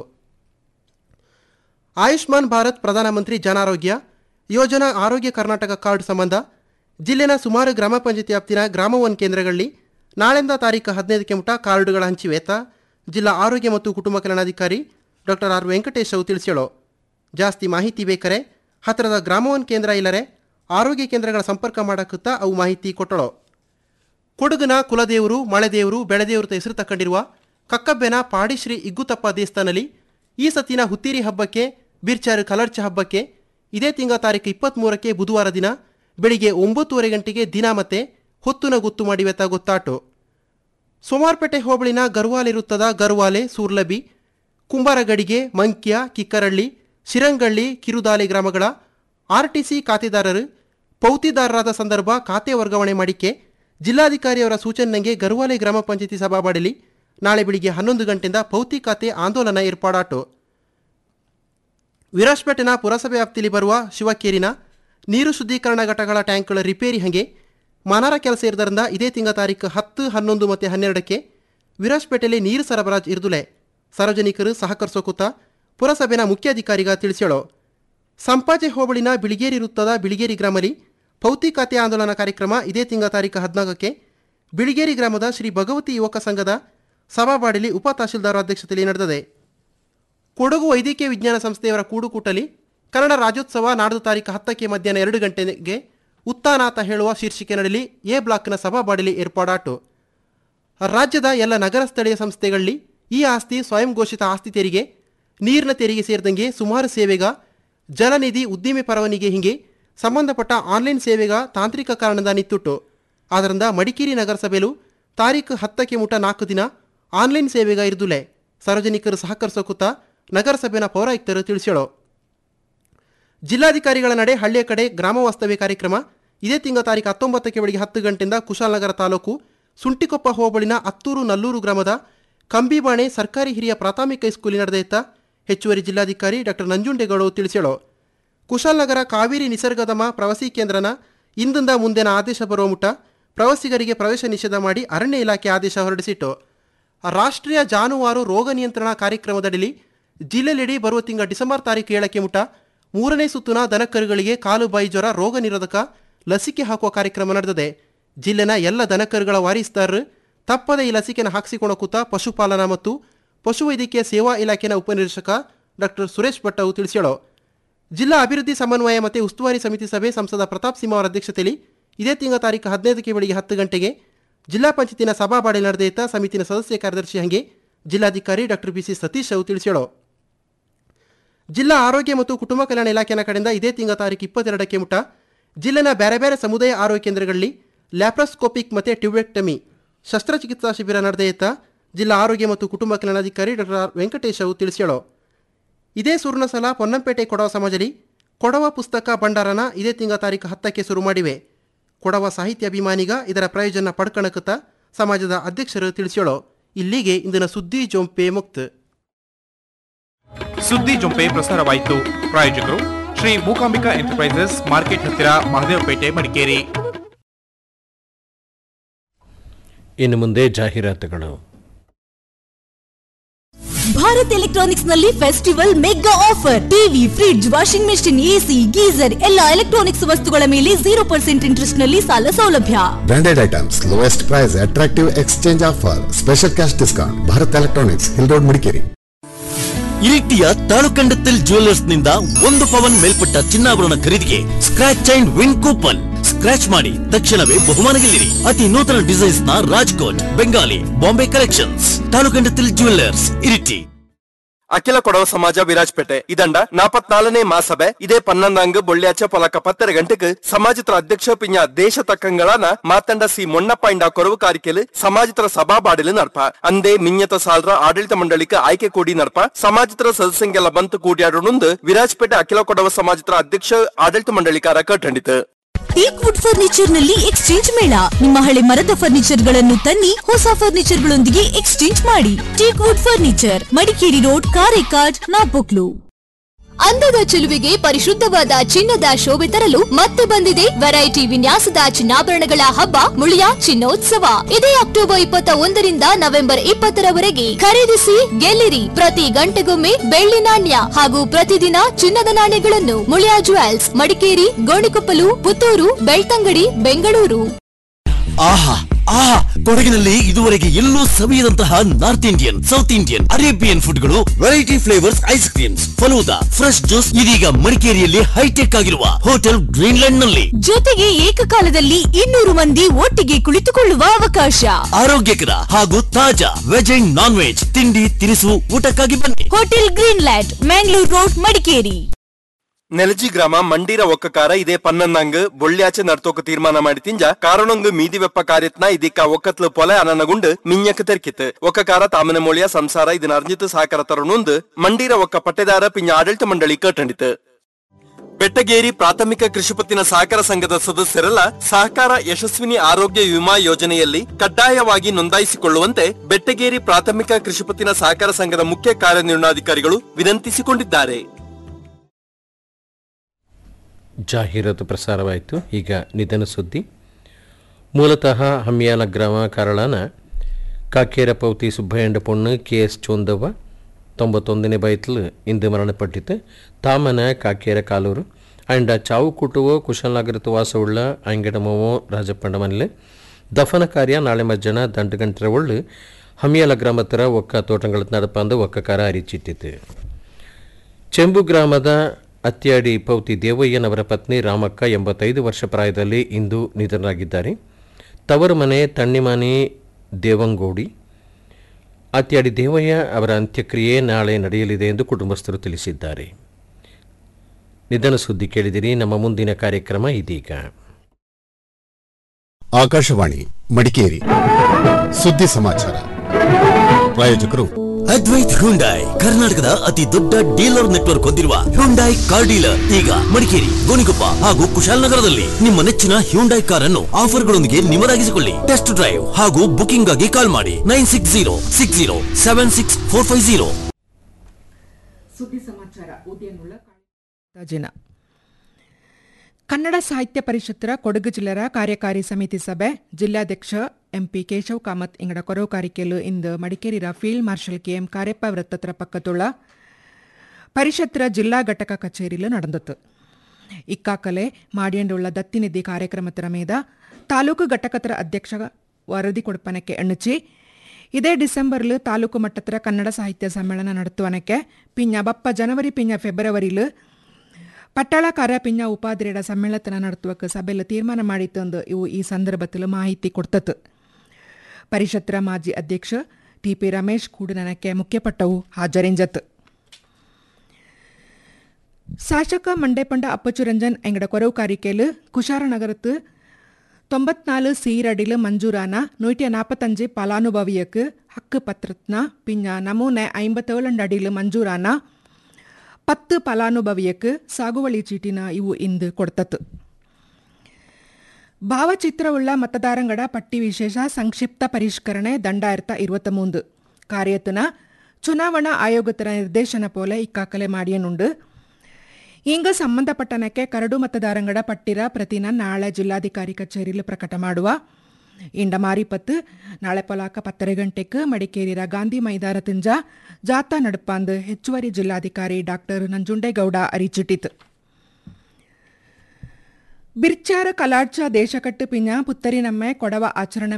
Speaker 18: ಆಯುಷ್ಮಾನ್ ಭಾರತ್ ಪ್ರಧಾನಮಂತ್ರಿ ಜನ ಆರೋಗ್ಯ ಯೋಜನಾ ಆರೋಗ್ಯ ಕರ್ನಾಟಕ ಕಾರ್ಡ್ ಸಂಬಂಧ ಜಿಲ್ಲೆನ ಸುಮಾರು ಗ್ರಾಮ ಪಂಚಾಯತಿ ವ್ಯಾಪ್ತಿನ ಗ್ರಾಮ ಒನ್ ಕೇಂದ್ರಗಳಲ್ಲಿ ನಾಳೆಂದ ತಾರೀಕು ಹದಿನೈದಕ್ಕೆ ಮುಟ ಕಾರ್ಡುಗಳ ಹಂಚಿವೇತ ಜಿಲ್ಲಾ ಆರೋಗ್ಯ ಮತ್ತು ಕುಟುಂಬ ಕಲ್ಯಾಣಾಧಿಕಾರಿ ಡಾಕ್ಟರ್ ಆರ್ ವೆಂಕಟೇಶ್ ಅವು ತಿಳಿಸ್ಯಾಳೋ ಜಾಸ್ತಿ ಮಾಹಿತಿ ಬೇಕಾರೆ ಹತ್ತಿರದ ಗ್ರಾಮ ಒನ್ ಕೇಂದ್ರ ಇಲ್ಲರೆ ಆರೋಗ್ಯ ಕೇಂದ್ರಗಳ ಸಂಪರ್ಕ ಮಾಡಕ್ಕುತ್ತಾ ಅವು ಮಾಹಿತಿ ಕೊಟ್ಟಳೋ ಕೊಡಗಿನ ಕುಲದೇವರು ಮಳೆದೇವರು ಬೆಳೆದೇವರು ಹೆಸರು ತಕ್ಕೊಂಡಿರುವ ಕಕ್ಕಬ್ಬೆನ ಪಾಡಿಶ್ರೀ ಇಗ್ಗುತಪ್ಪ ದೇವಸ್ಥಾನದಲ್ಲಿ ಈ ಸತಿನ ಹುತ್ತೇರಿ ಹಬ್ಬಕ್ಕೆ ಬಿರ್ಚಾರು ಕಲರ್ಚ ಹಬ್ಬಕ್ಕೆ ಇದೇ ತಿಂಗಳ ತಾರೀಕು ಇಪ್ಪತ್ತ್ಮೂರಕ್ಕೆ ಬುಧವಾರ ದಿನ ಬೆಳಿಗ್ಗೆ ಒಂಬತ್ತುವರೆ ಗಂಟೆಗೆ ದಿನ ಮತ್ತೆ ಹೊತ್ತುನ ಗುತ್ತು ಮಾಡಿವೆತ ಗೊತ್ತಾಟು ಸೋಮಾರ್ಪೇಟೆ ಹೋಬಳಿನ ಗರ್ವಾಲೆ ವೃತ್ತದ ಗರ್ವಾಲೆ ಸೂರ್ಲಬಿ ಕುಂಬಾರಗಡಿಗೆ ಮಂಕ್ಯ ಕಿಕ್ಕರಳ್ಳಿ ಶಿರಂಗಳ್ಳಿ ಕಿರುದಾಲೆ ಗ್ರಾಮಗಳ ಆರ್ಟಿಸಿ ಖಾತೆದಾರರು ಪೌತಿದಾರರಾದ ಸಂದರ್ಭ ಖಾತೆ ವರ್ಗಾವಣೆ ಮಾಡಿಕೆ ಜಿಲ್ಲಾಧಿಕಾರಿಯವರ ಸೂಚನೆಗೆ ಗರ್ವಾಲೆ ಗ್ರಾಮ ಪಂಚಾಯತಿ ಸಭಾಬಾಡಲಿ ನಾಳೆ ಬೆಳಿಗ್ಗೆ ಹನ್ನೊಂದು ಗಂಟೆಯಿಂದ ಪೌತಿ ಖಾತೆ ಆಂದೋಲನ ಏರ್ಪಾಡಾಟು ವಿರಾಜ್ಪೇಟೆನ ಪುರಸಭೆ ವ್ಯಾಪ್ತಿಯಲ್ಲಿ ಬರುವ ಶಿವಕೇರಿನ ನೀರು ಶುದ್ಧೀಕರಣ ಘಟಕಗಳ ಟ್ಯಾಂಕ್ಗಳ ರಿಪೇರಿ ಹಂಗೆ ಮನಾರ ಕೆಲಸ ಇರೋದ್ರಿಂದ ಇದೇ ತಿಂಗಳ ತಾರೀಕು ಹತ್ತು ಹನ್ನೊಂದು ಮತ್ತು ಹನ್ನೆರಡಕ್ಕೆ ವಿರಾಜ್ಪೇಟೆಯಲ್ಲಿ ನೀರು ಸರಬರಾಜು ಇರುದುಲೆ ಸಾರ್ವಜನಿಕರು ಸಹಕರಿಸೋಕುತ್ತ ಪುರಸಭೆನ ಮುಖ್ಯಾಧಿಕಾರಿಗ ತಿಳಿಸ್ಯಾಳೋ ಸಂಪಾಜೆ ಹೋಬಳಿನ ಬಿಳಿಗೇರಿ ವೃತ್ತದ ಬಿಳಿಗೇರಿ ಗ್ರಾಮದಲ್ಲಿ ಪೌತಿ ಖಾತೆ ಆಂದೋಲನ ಕಾರ್ಯಕ್ರಮ ಇದೇ ತಿಂಗಳ ತಾರೀಕು ಹದಿನಾಲ್ಕಕ್ಕೆ ಬಿಳಿಗೇರಿ ಗ್ರಾಮದ ಶ್ರೀ ಭಗವತಿ ಯುವಕ ಸಂಘದ ಸಭಾಬಾಡಿಲಿ ಉಪ ತಹಶೀಲ್ದಾರ್ ಅಧ್ಯಕ್ಷತೆಯಲ್ಲಿ ನಡೆದಿದೆ ಕೊಡಗು ವೈದ್ಯಕೀಯ ವಿಜ್ಞಾನ ಸಂಸ್ಥೆಯವರ ಕೂಡುಕೂಟಲಿ ಕನ್ನಡ ರಾಜ್ಯೋತ್ಸವ ನಾಡ್ದು ತಾರೀಕು ಹತ್ತಕ್ಕೆ ಮಧ್ಯಾಹ್ನ ಎರಡು ಗಂಟೆಗೆ ಉತ್ತಾನಾತ ಹೇಳುವ ಶೀರ್ಷಿಕೆ ನಡಲಿ ಎ ಬ್ಲಾಕ್ನ ಸಭಾಬಾಡಿಲಿ ಏರ್ಪಾಡಾಟು ರಾಜ್ಯದ ಎಲ್ಲ ನಗರ ಸ್ಥಳೀಯ ಸಂಸ್ಥೆಗಳಲ್ಲಿ ಈ ಆಸ್ತಿ ಸ್ವಯಂ ಘೋಷಿತ ಆಸ್ತಿ ತೆರಿಗೆ ನೀರಿನ ತೆರಿಗೆ ಸೇರಿದಂಗೆ ಸುಮಾರು ಸೇವೆಗ ಜಲನಿಧಿ ಉದ್ದಿಮೆ ಪರವಾನಿಗೆ ಹಿಂಗೆ ಸಂಬಂಧಪಟ್ಟ ಆನ್ಲೈನ್ ಸೇವೆಗ ತಾಂತ್ರಿಕ ಕಾರಣದ ನಿತ್ತುಟ್ಟು ಆದ್ದರಿಂದ ಮಡಿಕೇರಿ ನಗರಸಭೆಯಲ್ಲೂ ತಾರೀಕು ಹತ್ತಕ್ಕೆ ಮುಟ ನಾಲ್ಕು ದಿನ ಆನ್ಲೈನ್ ಸೇವೆಗ ಇರ್ದುಲೆ ಸಾರ್ವಜನಿಕರು ಸಹಕರಿಸೋಕುತ್ತ ನಗರಸಭೆನ ಪೌರಾಯುಕ್ತರು ತಿಳಿಸ್ಯಾಳೋ ಜಿಲ್ಲಾಧಿಕಾರಿಗಳ ನಡೆ ಹಳ್ಳಿಯ ಕಡೆ ಗ್ರಾಮ ವಾಸ್ತವ್ಯ ಕಾರ್ಯಕ್ರಮ ಇದೇ ತಿಂಗಳ ತಾರೀಕು ಹತ್ತೊಂಬತ್ತಕ್ಕೆ ಬೆಳಿಗ್ಗೆ ಹತ್ತು ಗಂಟೆಯಿಂದ ಕುಶಾಲನಗರ ತಾಲೂಕು ಸುಂಟಿಕೊಪ್ಪ ಹೋಬಳಿನ ಅತ್ತೂರು ನಲ್ಲೂರು ಗ್ರಾಮದ ಕಂಬಿಬಾಣೆ ಸರ್ಕಾರಿ ಹಿರಿಯ ಪ್ರಾಥಮಿಕ ಹೈಸ್ಕೂಲಿನ ನಡೆದೆತ್ತ ಹೆಚ್ಚುವರಿ ಜಿಲ್ಲಾಧಿಕಾರಿ ಡಾಕ್ಟರ್ ನಂಜುಂಡೇಗೌಡ ತಿಳಿಸ್ಯಾಳೋ ಕುಶಾಲನಗರ ಕಾವೇರಿ ನಿಸರ್ಗಧಾಮ ಪ್ರವಾಸಿ ಕೇಂದ್ರನ ಇಂದಿಂದ ಮುಂದಿನ ಆದೇಶ ಬರುವ ಮುಟ ಪ್ರವಾಸಿಗರಿಗೆ ಪ್ರವೇಶ ನಿಷೇಧ ಮಾಡಿ ಅರಣ್ಯ ಇಲಾಖೆ ಆದೇಶ ಹೊರಡಿಸಿಟ್ಟು ರಾಷ್ಟ್ರೀಯ ಜಾನುವಾರು ರೋಗ ನಿಯಂತ್ರಣ ಕಾರ್ಯಕ್ರಮದಡಿಲಿ ಜಿಲ್ಲೆಯೆಡೆ ಬರುವ ತಿಂಗಳ ಡಿಸೆಂಬರ್ ತಾರೀಕು ಏಳಕ್ಕೆ ಮುಟ ಮೂರನೇ ಸುತ್ತಿನ ದನಕರುಗಳಿಗೆ ಕಾಲು ಬಾಯಿ ಜ್ವರ ರೋಗ ನಿರೋಧಕ ಲಸಿಕೆ ಹಾಕುವ ಕಾರ್ಯಕ್ರಮ ನಡೆದಿದೆ ಜಿಲ್ಲೆನ ಎಲ್ಲ ದನಕರುಗಳ ವಾರಿಸ್ದಾರರು ತಪ್ಪದೆ ಈ ಲಸಿಕೆನ ಹಾಕಿಸಿಕೊಳ್ಳಕುತ್ತ ಪಶುಪಾಲನಾ ಮತ್ತು ಪಶುವೈದ್ಯಕೀಯ ಸೇವಾ ಇಲಾಖೆನ ಉಪನಿರ್ದೇಶಕ ಡಾಕ್ಟರ್ ಸುರೇಶ್ ಭಟ್ ಅವರು ತಿಳಿಸ್ಯಾಳೋ ಜಿಲ್ಲಾ ಅಭಿವೃದ್ಧಿ ಸಮನ್ವಯ ಮತ್ತು ಉಸ್ತುವಾರಿ ಸಮಿತಿ ಸಭೆ ಸಂಸದ ಪ್ರತಾಪ್ ಸಿಂಹ ಅವರ ಅಧ್ಯಕ್ಷತೆಯಲ್ಲಿ ಇದೇ ತಿಂಗಳ ತಾರೀಕು ಹದಿನೈದಕ್ಕೆ ಬೆಳಿಗ್ಗೆ ಹತ್ತು ಗಂಟೆಗೆ ಜಿಲ್ಲಾ ಪಂಚಾಯತಿನ ಸಭಾಬಾಡಿ ನಡೆದೈತ ಸಮಿತಿನ ಸದಸ್ಯ ಕಾರ್ಯದರ್ಶಿ ಹಂಗೆ ಜಿಲ್ಲಾಧಿಕಾರಿ ಡಾಕ್ಟರ್ ಬಿಸಿ ಸತೀಶ್ ಅವರು ತಿಳಿಸ್ಯಾಳೋ ಜಿಲ್ಲಾ ಆರೋಗ್ಯ ಮತ್ತು ಕುಟುಂಬ ಕಲ್ಯಾಣ ಇಲಾಖೆಯ ಕಡೆಯಿಂದ ಇದೇ ತಿಂಗಳ ತಾರೀಕು ಇಪ್ಪತ್ತೆರಡಕ್ಕೆ ಮುಟ ಜಿಲ್ಲೆನ ಬೇರೆ ಬೇರೆ ಸಮುದಾಯ ಆರೋಗ್ಯ ಕೇಂದ್ರಗಳಲ್ಲಿ ಲ್ಯಾಪ್ರೋಸ್ಕೋಪಿಕ್ ಮತ್ತು ಟ್ಯೂಬೆಕ್ಟಮಿ ಶಸ್ತ್ರಚಿಕಿತ್ಸಾ ಶಿಬಿರ ನಡೆದೈತ ಜಿಲ್ಲಾ ಆರೋಗ್ಯ ಮತ್ತು ಕುಟುಂಬ ಕಲ್ಯಾಣಾಧಿಕಾರಿ ಡಾಕ್ಟರ್ ಆರ್ ವೆಂಕಟೇಶ್ ಅವರು ತಿಳಿಸ್ಯಾಳೋ ಇದೇ ಸೂರ್ಣಸಲ ಪೊನ್ನಂಪೇಟೆ ಕೊಡವ ಸಮಾಜದಲ್ಲಿ ಕೊಡವ ಪುಸ್ತಕ ಭಂಡಾರನ ಇದೇ ತಿಂಗಳ ತಾರೀಕು ಹತ್ತಕ್ಕೆ ಶುರು ಮಾಡಿವೆ ಕೊಡವ ಸಾಹಿತ್ಯ ಅಭಿಮಾನಿಗ ಇದರ ಪ್ರಯೋಜನ ಪಡ್ಕಣಕುತ್ತ ಸಮಾಜದ ಅಧ್ಯಕ್ಷರು ತಿಳಿಸ್ಯೋಳು ಇಲ್ಲಿಗೆ ಇಂದಿನ ಸುದ್ದಿ ಜೊಂಪೆ ಮುಕ್ತ
Speaker 17: ಸುದ್ದಿ ಜೊಂಪೆ ಪ್ರಸಾರವಾಯಿತು ಪ್ರಾಯೋಜಕರು ಶ್ರೀ ಮೂಕಾಂಬಿಕಾ ಎಂಟರ್ಪ್ರೈಸಸ್ ಮಾರ್ಕೆಟ್ ಹತ್ತಿರ ಮಹದೇವಪೇಟೆ ಮಡಿಕೇರಿ
Speaker 5: ಇನ್ನು ಮುಂದೆ ಜಾಹೀರಾತುಗಳು
Speaker 19: ಭಾರತ್ ಎಲೆಕ್ಟ್ರಾನಿಕ್ಸ್ ನಲ್ಲಿ festival mega offer TV fridge washing machine AC geyser ಎಲ್ಲ ಎಲೆಕ್ಟ್ರಾನಿಕ್ಸ್ ವಸ್ತುಗಳ ಮೇಲೆ ಜೀರೋ ಪರ್ಸೆಂಟ್ ಇಂಟ್ರೆಸ್ಟ್ ನಲ್ಲಿ ಸಾಲ ಸೌಲಭ್ಯ
Speaker 20: Branded items, lowest price, attractive exchange offer, special cash discount. Bharat Electronics, Hill Road, Madikeri.
Speaker 21: ಇರಿಟಿಯ ತಾಳುಕಂಡತ್ತಲ್ ಜ್ಯುವೆಲ್ಲರ್ಸ್ ನಿಂದ ಒಂದು ಪವನ್ ಮೇಲ್ಪಟ್ಟ ಚಿನ್ನಾಭರಣ ಖರೀದಿಗೆ scratch and win coupon scratch ಮಾಡಿ ತಕ್ಷಣವೇ ಬಹುಮಾನ ಗೆಲ್ಲಿರಿ ಅತಿ ನೂತನ ಡಿಸೈನ್ಸ್ ನ ರಾಜ್ಕೋಟ್ ಬೆಂಗಾಲಿ ಬಾಂಬೆ ಕಲೆಕ್ಷನ್ಸ್ ತಾಳುಕಂಡತ್ತಲ್ ಜ್ಯುವೆಲ್ಲರ್ಸ್ ಇರಿಟಿ
Speaker 22: ಅಖಿಲ ಕೊಡವ ಸಮಾಜ ವಿರಾಜ್ಪೇಟೆ ಇದಂಡ ನಾಪತ್ನಾಲನೇ ಮಾಸಭೆ ಇದೇ ಪನ್ನೊಂದಂಗ್ ಬೊಳ್ಳ್ಯಾಚ ಪೊಲಕ ಪತ್ತರ ಗಂಟೆಗೆ ಸಮಾಜತ್ರ ಅಧ್ಯಕ್ಷ ಪಿಂಜ ದೇಶ ತಕ್ಕಂಗಳನ ಮಾತಂಡ ಸಿ ಮೊಣ್ಣಪ್ಪ ಇಂಡ ಕೊರವು ಕಾರಿಕೆಲು ಸಮಾಜತ್ರ ಸಭಾ ಬಾಡಿಲು ನಡ್ಪ ಅಂದೇ ಮಿಂಯತ ಸಾಲ್ರ ಆಡಳಿತ ಮಂಡಳಿಕ ಆಯ್ಕೆ ಕೂಡಿ ನಡ್ಪ ಸಮಾಜತ್ರ ಸದಸ್ಯಂಗೆಲ್ಲ ಬಂತು ಕೂಡಿಯಾಡೋಣಂದು ವಿರಾಜ್ಪೇಟೆ ಅಖಿಲ ಕೊಡವ ಸಮಾಜತ್ರ ಅಧ್ಯಕ್ಷ ಆಡಳಿತ ಮಂಡಳಿಕಾರ ಕಟ್ಟಂಡಿತು
Speaker 19: ಟೀಕ್ ವುಡ್ ಫರ್ನಿಚರ್ ನಲ್ಲಿ ಎಕ್ಸ್ಚೇಂಜ್ ಮೇಳ ನಿಮ್ಮ ಹಳೆ ಮರದ ಫರ್ನಿಚರ್ ಗಳನ್ನು ತನ್ನಿ ಹೊಸ ಫರ್ನಿಚರ್ ಗಳೊಂದಿಗೆ ಎಕ್ಸ್ಚೇಂಜ್ ಮಾಡಿ teak wood furniture Madikeri road Karekad Napoklu ಅಂದದ ಚೆಲುವಿಗೆ ಪರಿಶುದ್ಧವಾದ ಚಿನ್ನದ ಶೋಭೆ ತರಲು ಮತ್ತೆ ಬಂದಿದೆ ವೆರೈಟಿ ವಿನ್ಯಾಸದ ಚಿನ್ನಾಭರಣಗಳ ಹಬ್ಬ ಮುಳಿಯ ಚಿನ್ನೋತ್ಸವ ಇದೇ ಅಕ್ಟೋಬರ್ ಇಪ್ಪತ್ತ ಒಂದರಿಂದ ನವೆಂಬರ್ ಇಪ್ಪತ್ತರವರೆಗೆ ಖರೀದಿಸಿ ಗೆಲ್ಲಿರಿ ಪ್ರತಿ ಗಂಟೆಗೊಮ್ಮೆ ಬೆಳ್ಳಿ ನಾಣ್ಯ ಹಾಗೂ ಪ್ರತಿದಿನ ಚಿನ್ನದ ನಾಣ್ಯಗಳನ್ನು ಮುಳಿಯಾ ಜುವೆಲ್ಸ್ ಮಡಿಕೇರಿ ಗೋಣಿಕೊಪ್ಪಲು ಪುತ್ತೂರು ಬೆಳ್ತಂಗಡಿ ಬೆಂಗಳೂರು
Speaker 21: ಆಹಾ ಆಹಾ ಕೊಡಗಿನಲ್ಲಿ ಇದುವರೆಗೆ ಎಲ್ಲೂ ಸವಿಯದಂತಹ north Indian south Indian Arabian ಫುಡ್ಗಳು variety flavours ice creams falooda fresh juice ಇದೀಗ ಮಡಿಕೇರಿಯಲ್ಲಿ ಹೈಟೆಕ್ ಆಗಿರುವ ಹೋಟೆಲ್ ಗ್ರೀನ್ಲ್ಯಾಂಡ್ ನಲ್ಲಿ
Speaker 19: ಜೊತೆಗೆ ಏಕಕಾಲದಲ್ಲಿ ಇನ್ನೂರು ಮಂದಿ ಒಟ್ಟಿಗೆ ಕುಳಿತುಕೊಳ್ಳುವ ಅವಕಾಶ
Speaker 21: ಆರೋಗ್ಯಕರ ಹಾಗೂ ತಾಜಾ ವೆಜ್ ಅಂಡ್ ನಾನ್ ವೆಜ್ ತಿಂಡಿ ತಿನಿಸು ಊಟಕ್ಕಾಗಿ ಬನ್ನಿ
Speaker 19: hotel Greenland Mangalore road Madikeri
Speaker 22: Nelaji ಗ್ರಾಮ ಮಂಡೀರ ಒಕ್ಕಕಾರ ಇದೇ ಪನ್ನೊಂದಂಗ್ ಬೊಳ್ಳ್ಯಾಚೆ ನಡ್ತೋಕ ತೀರ್ಮಾನ ಮಾಡಿ ತಿಂಜ ಕಾರಣೊಂದು ಮೀದಿ ವೆಪ್ಪ ಕಾರ್ಯತ್ನ ಇದಕ್ಕ ಒಕ್ಕತ್ಲು ಪೊಲೆ ಅನನಗುಂಡು ಮಿಂಜಕ್ ತೆರ್ಕಿತ್ತು ಒಕ್ಕಕಾರ ತಾಮನ ಮொழிಯ ಸಂಸಾರ ಇದನ್ನ ಅರ್ಜಿತು ಸಹಕಾರ ತರುಣೊಂದು ಮಂಡೀರ ಒಕ್ಕ ಪಟ್ಟೆದಾರ ಪಿಂಜ ಆಡಳಿತ ಮಂಡಳಿ ಕಟ್ಟಂಡಿತು ಬೆಟ್ಟಗೇರಿ ಪ್ರಾಥಮಿಕ ಕೃಷಿಪತ್ತಿನ ಸಹಕಾರ ಸಂಘದ ಸದಸ್ಯರೆಲ್ಲ ಸಹಕಾರ ಯಶಸ್ವಿನಿ ಆರೋಗ್ಯ ವಿಮಾ ಯೋಜನೆಯಲ್ಲಿ ಕಡ್ಡಾಯವಾಗಿ ನೋಂದಾಯಿಸಿಕೊಳ್ಳುವಂತೆ ಬೆಟ್ಟಗೇರಿ ಪ್ರಾಥಮಿಕ ಕೃಷಿಪತ್ತಿನ ಸಹಕಾರ ಸಂಘದ ಮುಖ್ಯ ಕಾರ್ಯನಿರ್ವಹಣಾಧಿಕಾರಿಗಳು ವಿನಂತಿಸಿಕೊಂಡಿದ್ದಾರೆ
Speaker 5: ಜಾಹೀರಾತು ಪ್ರಸಾರವಾಯಿತು ಈಗ ನಿಧನ ಸುದ್ದಿ ಮೂಲತಃ ಹಮ್ಯಾಲ ಗ್ರಾಮ ಕರಳನ ಕಾಕೇರ ಪೌತಿ ಸುಬ್ಬಯ್ಯಂಡ ಪೊಣ್ಣು ಕೆ ಎಸ್ ಚೋಂದವ್ವ ತೊಂಬತ್ತೊಂದನೇ ಬೈತ್ಲು ಇಂದು ಮರಣಪಟ್ಟಿತು ತಾಮನ ಕಾಕೇರ ಕಾಲೂರು ಅಂಡ ಚಾವು ಕುಟುವೋ ಕುಶಲನಗರತು ವಾಸವುಳ್ಳ ಅಂಗಡಮವೋ ರಾಜಪ್ಪಂಡ ಮನೆಲೆ ದಫನ ಕಾರ್ಯ ನಾಳೆ ಮಧ್ಯಾಹ್ನ ದಂಟಗಂಟರ ಒಳ್ಳು ಹಮಿಯಾಲ ಗ್ರಾಮತ್ತರ ಒಕ್ಕ ತೋಟಗಳ ನಡಪಂದು ಒಕ್ಕಕಾರ ಅರಿಚಿಟ್ಟಿತು ಚೆಂಬು ಗ್ರಾಮದ ಅತ್ಯಾಡಿ ಪೌತಿ ದೇವಯ್ಯನವರ ಪತ್ನಿ ರಾಮಕ್ಕ ಎಂಬತ್ತೈದು ವರ್ಷ ಪ್ರಾಯದಲ್ಲಿ ಇಂದು ನಿಧನರಾಗಿದ್ದಾರೆ ತವರು ಮನೆ ತಣ್ಣಿಮನೆ ದೇವಂಗೋಡಿ ಅತ್ಯಾಡಿ ದೇವಯ್ಯ ಅವರ ಅಂತ್ಯಕ್ರಿಯೆ ನಾಳೆ ನಡೆಯಲಿದೆ ಎಂದು ಕುಟುಂಬಸ್ಥರು ತಿಳಿಸಿದ್ದಾರೆ ನಿಧನ ಸುದ್ದಿ ಕೇಳಿದಿರಿ ನಮ್ಮ ಮುಂದಿನ ಕಾರ್ಯಕ್ರಮ ಇದೀಗ
Speaker 20: ಆಕಾಶವಾಣಿ ಮಡಿಕೇರಿ ಸುದ್ದಿ ಸಮಾಚಾರ ಪ್ರಾಯೋಜಕರು
Speaker 21: ಅದ್ವೈತ್ ಹ್ಯುಂಡಾಯ್ ಕರ್ನಾಟಕದ ಅತಿ ದೊಡ್ಡ ಡೀಲರ್ ನೆಟ್ವರ್ಕ್ ಹೊಂದಿರುವ ಹ್ಯುಂಡಾಯ್ ಕಾರ್ ಡೀಲರ್ ಈಗ ಮಡಿಕೇರಿ ಗೋಣಿಗೊಪ್ಪ ಹಾಗೂ ಕುಶಾಲನಗರದಲ್ಲಿ ನಿಮ್ಮ ನೆಚ್ಚಿನ ಹ್ಯುಂಡಾಯ್ ಕಾರ್ ಅನ್ನು ಆಫರ್ಗಳೊಂದಿಗೆ ನಿಮರಾಗಿಸಿಕೊಳ್ಳಿ ಟೆಸ್ಟ್ ಡ್ರೈವ್ ಹಾಗೂ ಬುಕಿಂಗ್ ಆಗಿ ಕಾಲ್ ಮಾಡಿ nine six zero six zero seven six four five zero
Speaker 23: ಸುದ್ದಿ ಸಮಾಚಾರ ಉದ್ಯನುಳ್ಳ ಜನ ಕನ್ನಡ ಸಾಹಿತ್ಯ ಪರಿಷತ್ತರ ಕೊಡಗು ಜಿಲ್ಲೆಯ ಕಾರ್ಯಕಾರಿ ಸಮಿತಿ ಸಭೆ ಜಿಲ್ಲಾಧ್ಯಕ್ಷ ಎಂಪಿ ಕೇಶವ್ ಕಾಮತ್ ಇಂಗಡ ಕೊರವುಕಾರಿಕೆಲು ಇಂದು ಮಡಿಕೇರಿರ ಫೀಲ್ಡ್ ಮಾರ್ಷಲ್ ಕೆಎಂ ಕಾರ್ಯಪ್ಪ ವೃತ್ತತ್ರ ಪಕ್ಕತುಳ್ಳ ಪರಿಷತ್ತರ ಜಿಲ್ಲಾ ಘಟಕ ಕಚೇರಿಲು ನಡೆದತ್ತು ಇಕ್ಕಾಕಲೆ ಮಾಡಿಯಂಡುಳ್ಳ ದತ್ತಿನಿಧಿ ಕಾರ್ಯಕ್ರಮತರ ಮೀದ ತಾಲೂಕು ಘಟಕತರ ಅಧ್ಯಕ್ಷ ವರದಿ ಕೊಡುಪನಕ್ಕೆ ಎಣ್ಣುಚಿ ಇದೇ ಡಿಸೆಂಬರ್ಲು ತಾಲೂಕು ಮಟ್ಟತ್ರ ಕನ್ನಡ ಸಾಹಿತ್ಯ ಸಮ್ಮೇಳನ ನಡೆಸುವನಕ್ಕೆ ಪಿಂಜ ಬಪ್ಪ ಜನವರಿ ಪಿಂಜ ಫೆಬ್ರವರಿಲು ಪಟ್ಟಾಳಕಾರ ಪಿಂಜ ಉಪಾಧ್ಯಕ್ಷರ ಸಮ್ಮೇಳನ ನಡೆಸುವಕ್ಕೆ ಸಭೆಯಲ್ಲಿ ತೀರ್ಮಾನ ಮಾಡಿತ್ತಂದು ಇವು ಈ ಸಂದರ್ಭದಲ್ಲಿ ಮಾಹಿತಿ ಕೊಡ್ತತ್ತು ಪರಿಷತ್ತರ ಮಾಜಿ ಅಧ್ಯಕ್ಷ ಟಿಪಿ ರಮೇಶ್ ಕೂಡನಕ್ಕೆ ಮುಖ್ಯಪಟ್ಟವು ಹಾಜರಿಂಜತ್ ಶಾಸಕ ಮಂಡೇಪಂಡ ಅಪ್ಪಚ್ಚು ರಂಜನ್ ಎಂಗಡ ಕೊರವು ಕಾರಿಕೆಲು ಕುಶಾರನಗರத்து ತೊಂಬತ್ನಾಲು சீரடியில் மஞ்சூரான நூற்றி நாற்பத்தஞ்சு பலானுபவியக்கு ஹக்கு பத்திரத்னா பின்ன நமூன ஐம்பத்தேழு அடியில் மஞ்சூரான பத்து பலானுபவியக்கு சாகுವಳಿ ಚೀಟಿನ ಇವು ಇಂದು ಕೊಡ್ತತ್ತು ಭಾವಚಿತ್ರವುಳ್ಳ ಮತದಾರಂಗಡ ಪಟ್ಟಿ ವಿಶೇಷ ಸಂಕ್ಷಿಪ್ತ ಪರಿಷ್ಕರಣೆ ದಂಡಾಯಿರತ ಇರುವತ್ತ ಮೂಂದು ಕಾರ್ಯತನ ಚುನಾವಣಾ ಆಯೋಗತರ ನಿರ್ದೇಶನ ಪೋಲೆ ಇಕ್ಕಾಕಲೆ ಮಾಡಿಯನುಂಡು ಇಂಗ ಸಂಬಂಧಪಟ್ಟನಕ್ಕೆ ಕರಡು ಮತದಾರಂಗಡ ಪಟ್ಟಿರ ಪ್ರತಿನ ನಾಳೆ ಜಿಲ್ಲಾಧಿಕಾರಿ ಕಚೇರಿಯಲ್ಲಿ ಪ್ರಕಟ ಮಾಡುವ ಇಂಡ ಮಾರಿಪತ್ತು ನಾಳೆ ಪೊಲಾಕ ಪತ್ತರೆ ಗಂಟೆಗೆ ಮಡಿಕೇರಿರ ಗಾಂಧಿ ಮೈದಾನ ತಿಂಜ ಜಾಥಾ ನಡುಪಾಂದು ಹೆಚ್ಚುವರಿ ಜಿಲ್ಲಾಧಿಕಾರಿ ಡಾಕ್ಟರ್ ನಂಜುಂಡೇಗೌಡ ಅರಿಚಿಟ್ಟಿತು ಬಿರ್ಚಾರ ಕಲಾಡ್ಚ ದೇಶಕಟ್ಟು ಪಿಂಜ ಪುತ್ತರಿ ನಮ್ಮೆ ಕೊಡವ ಆಚರಣೆ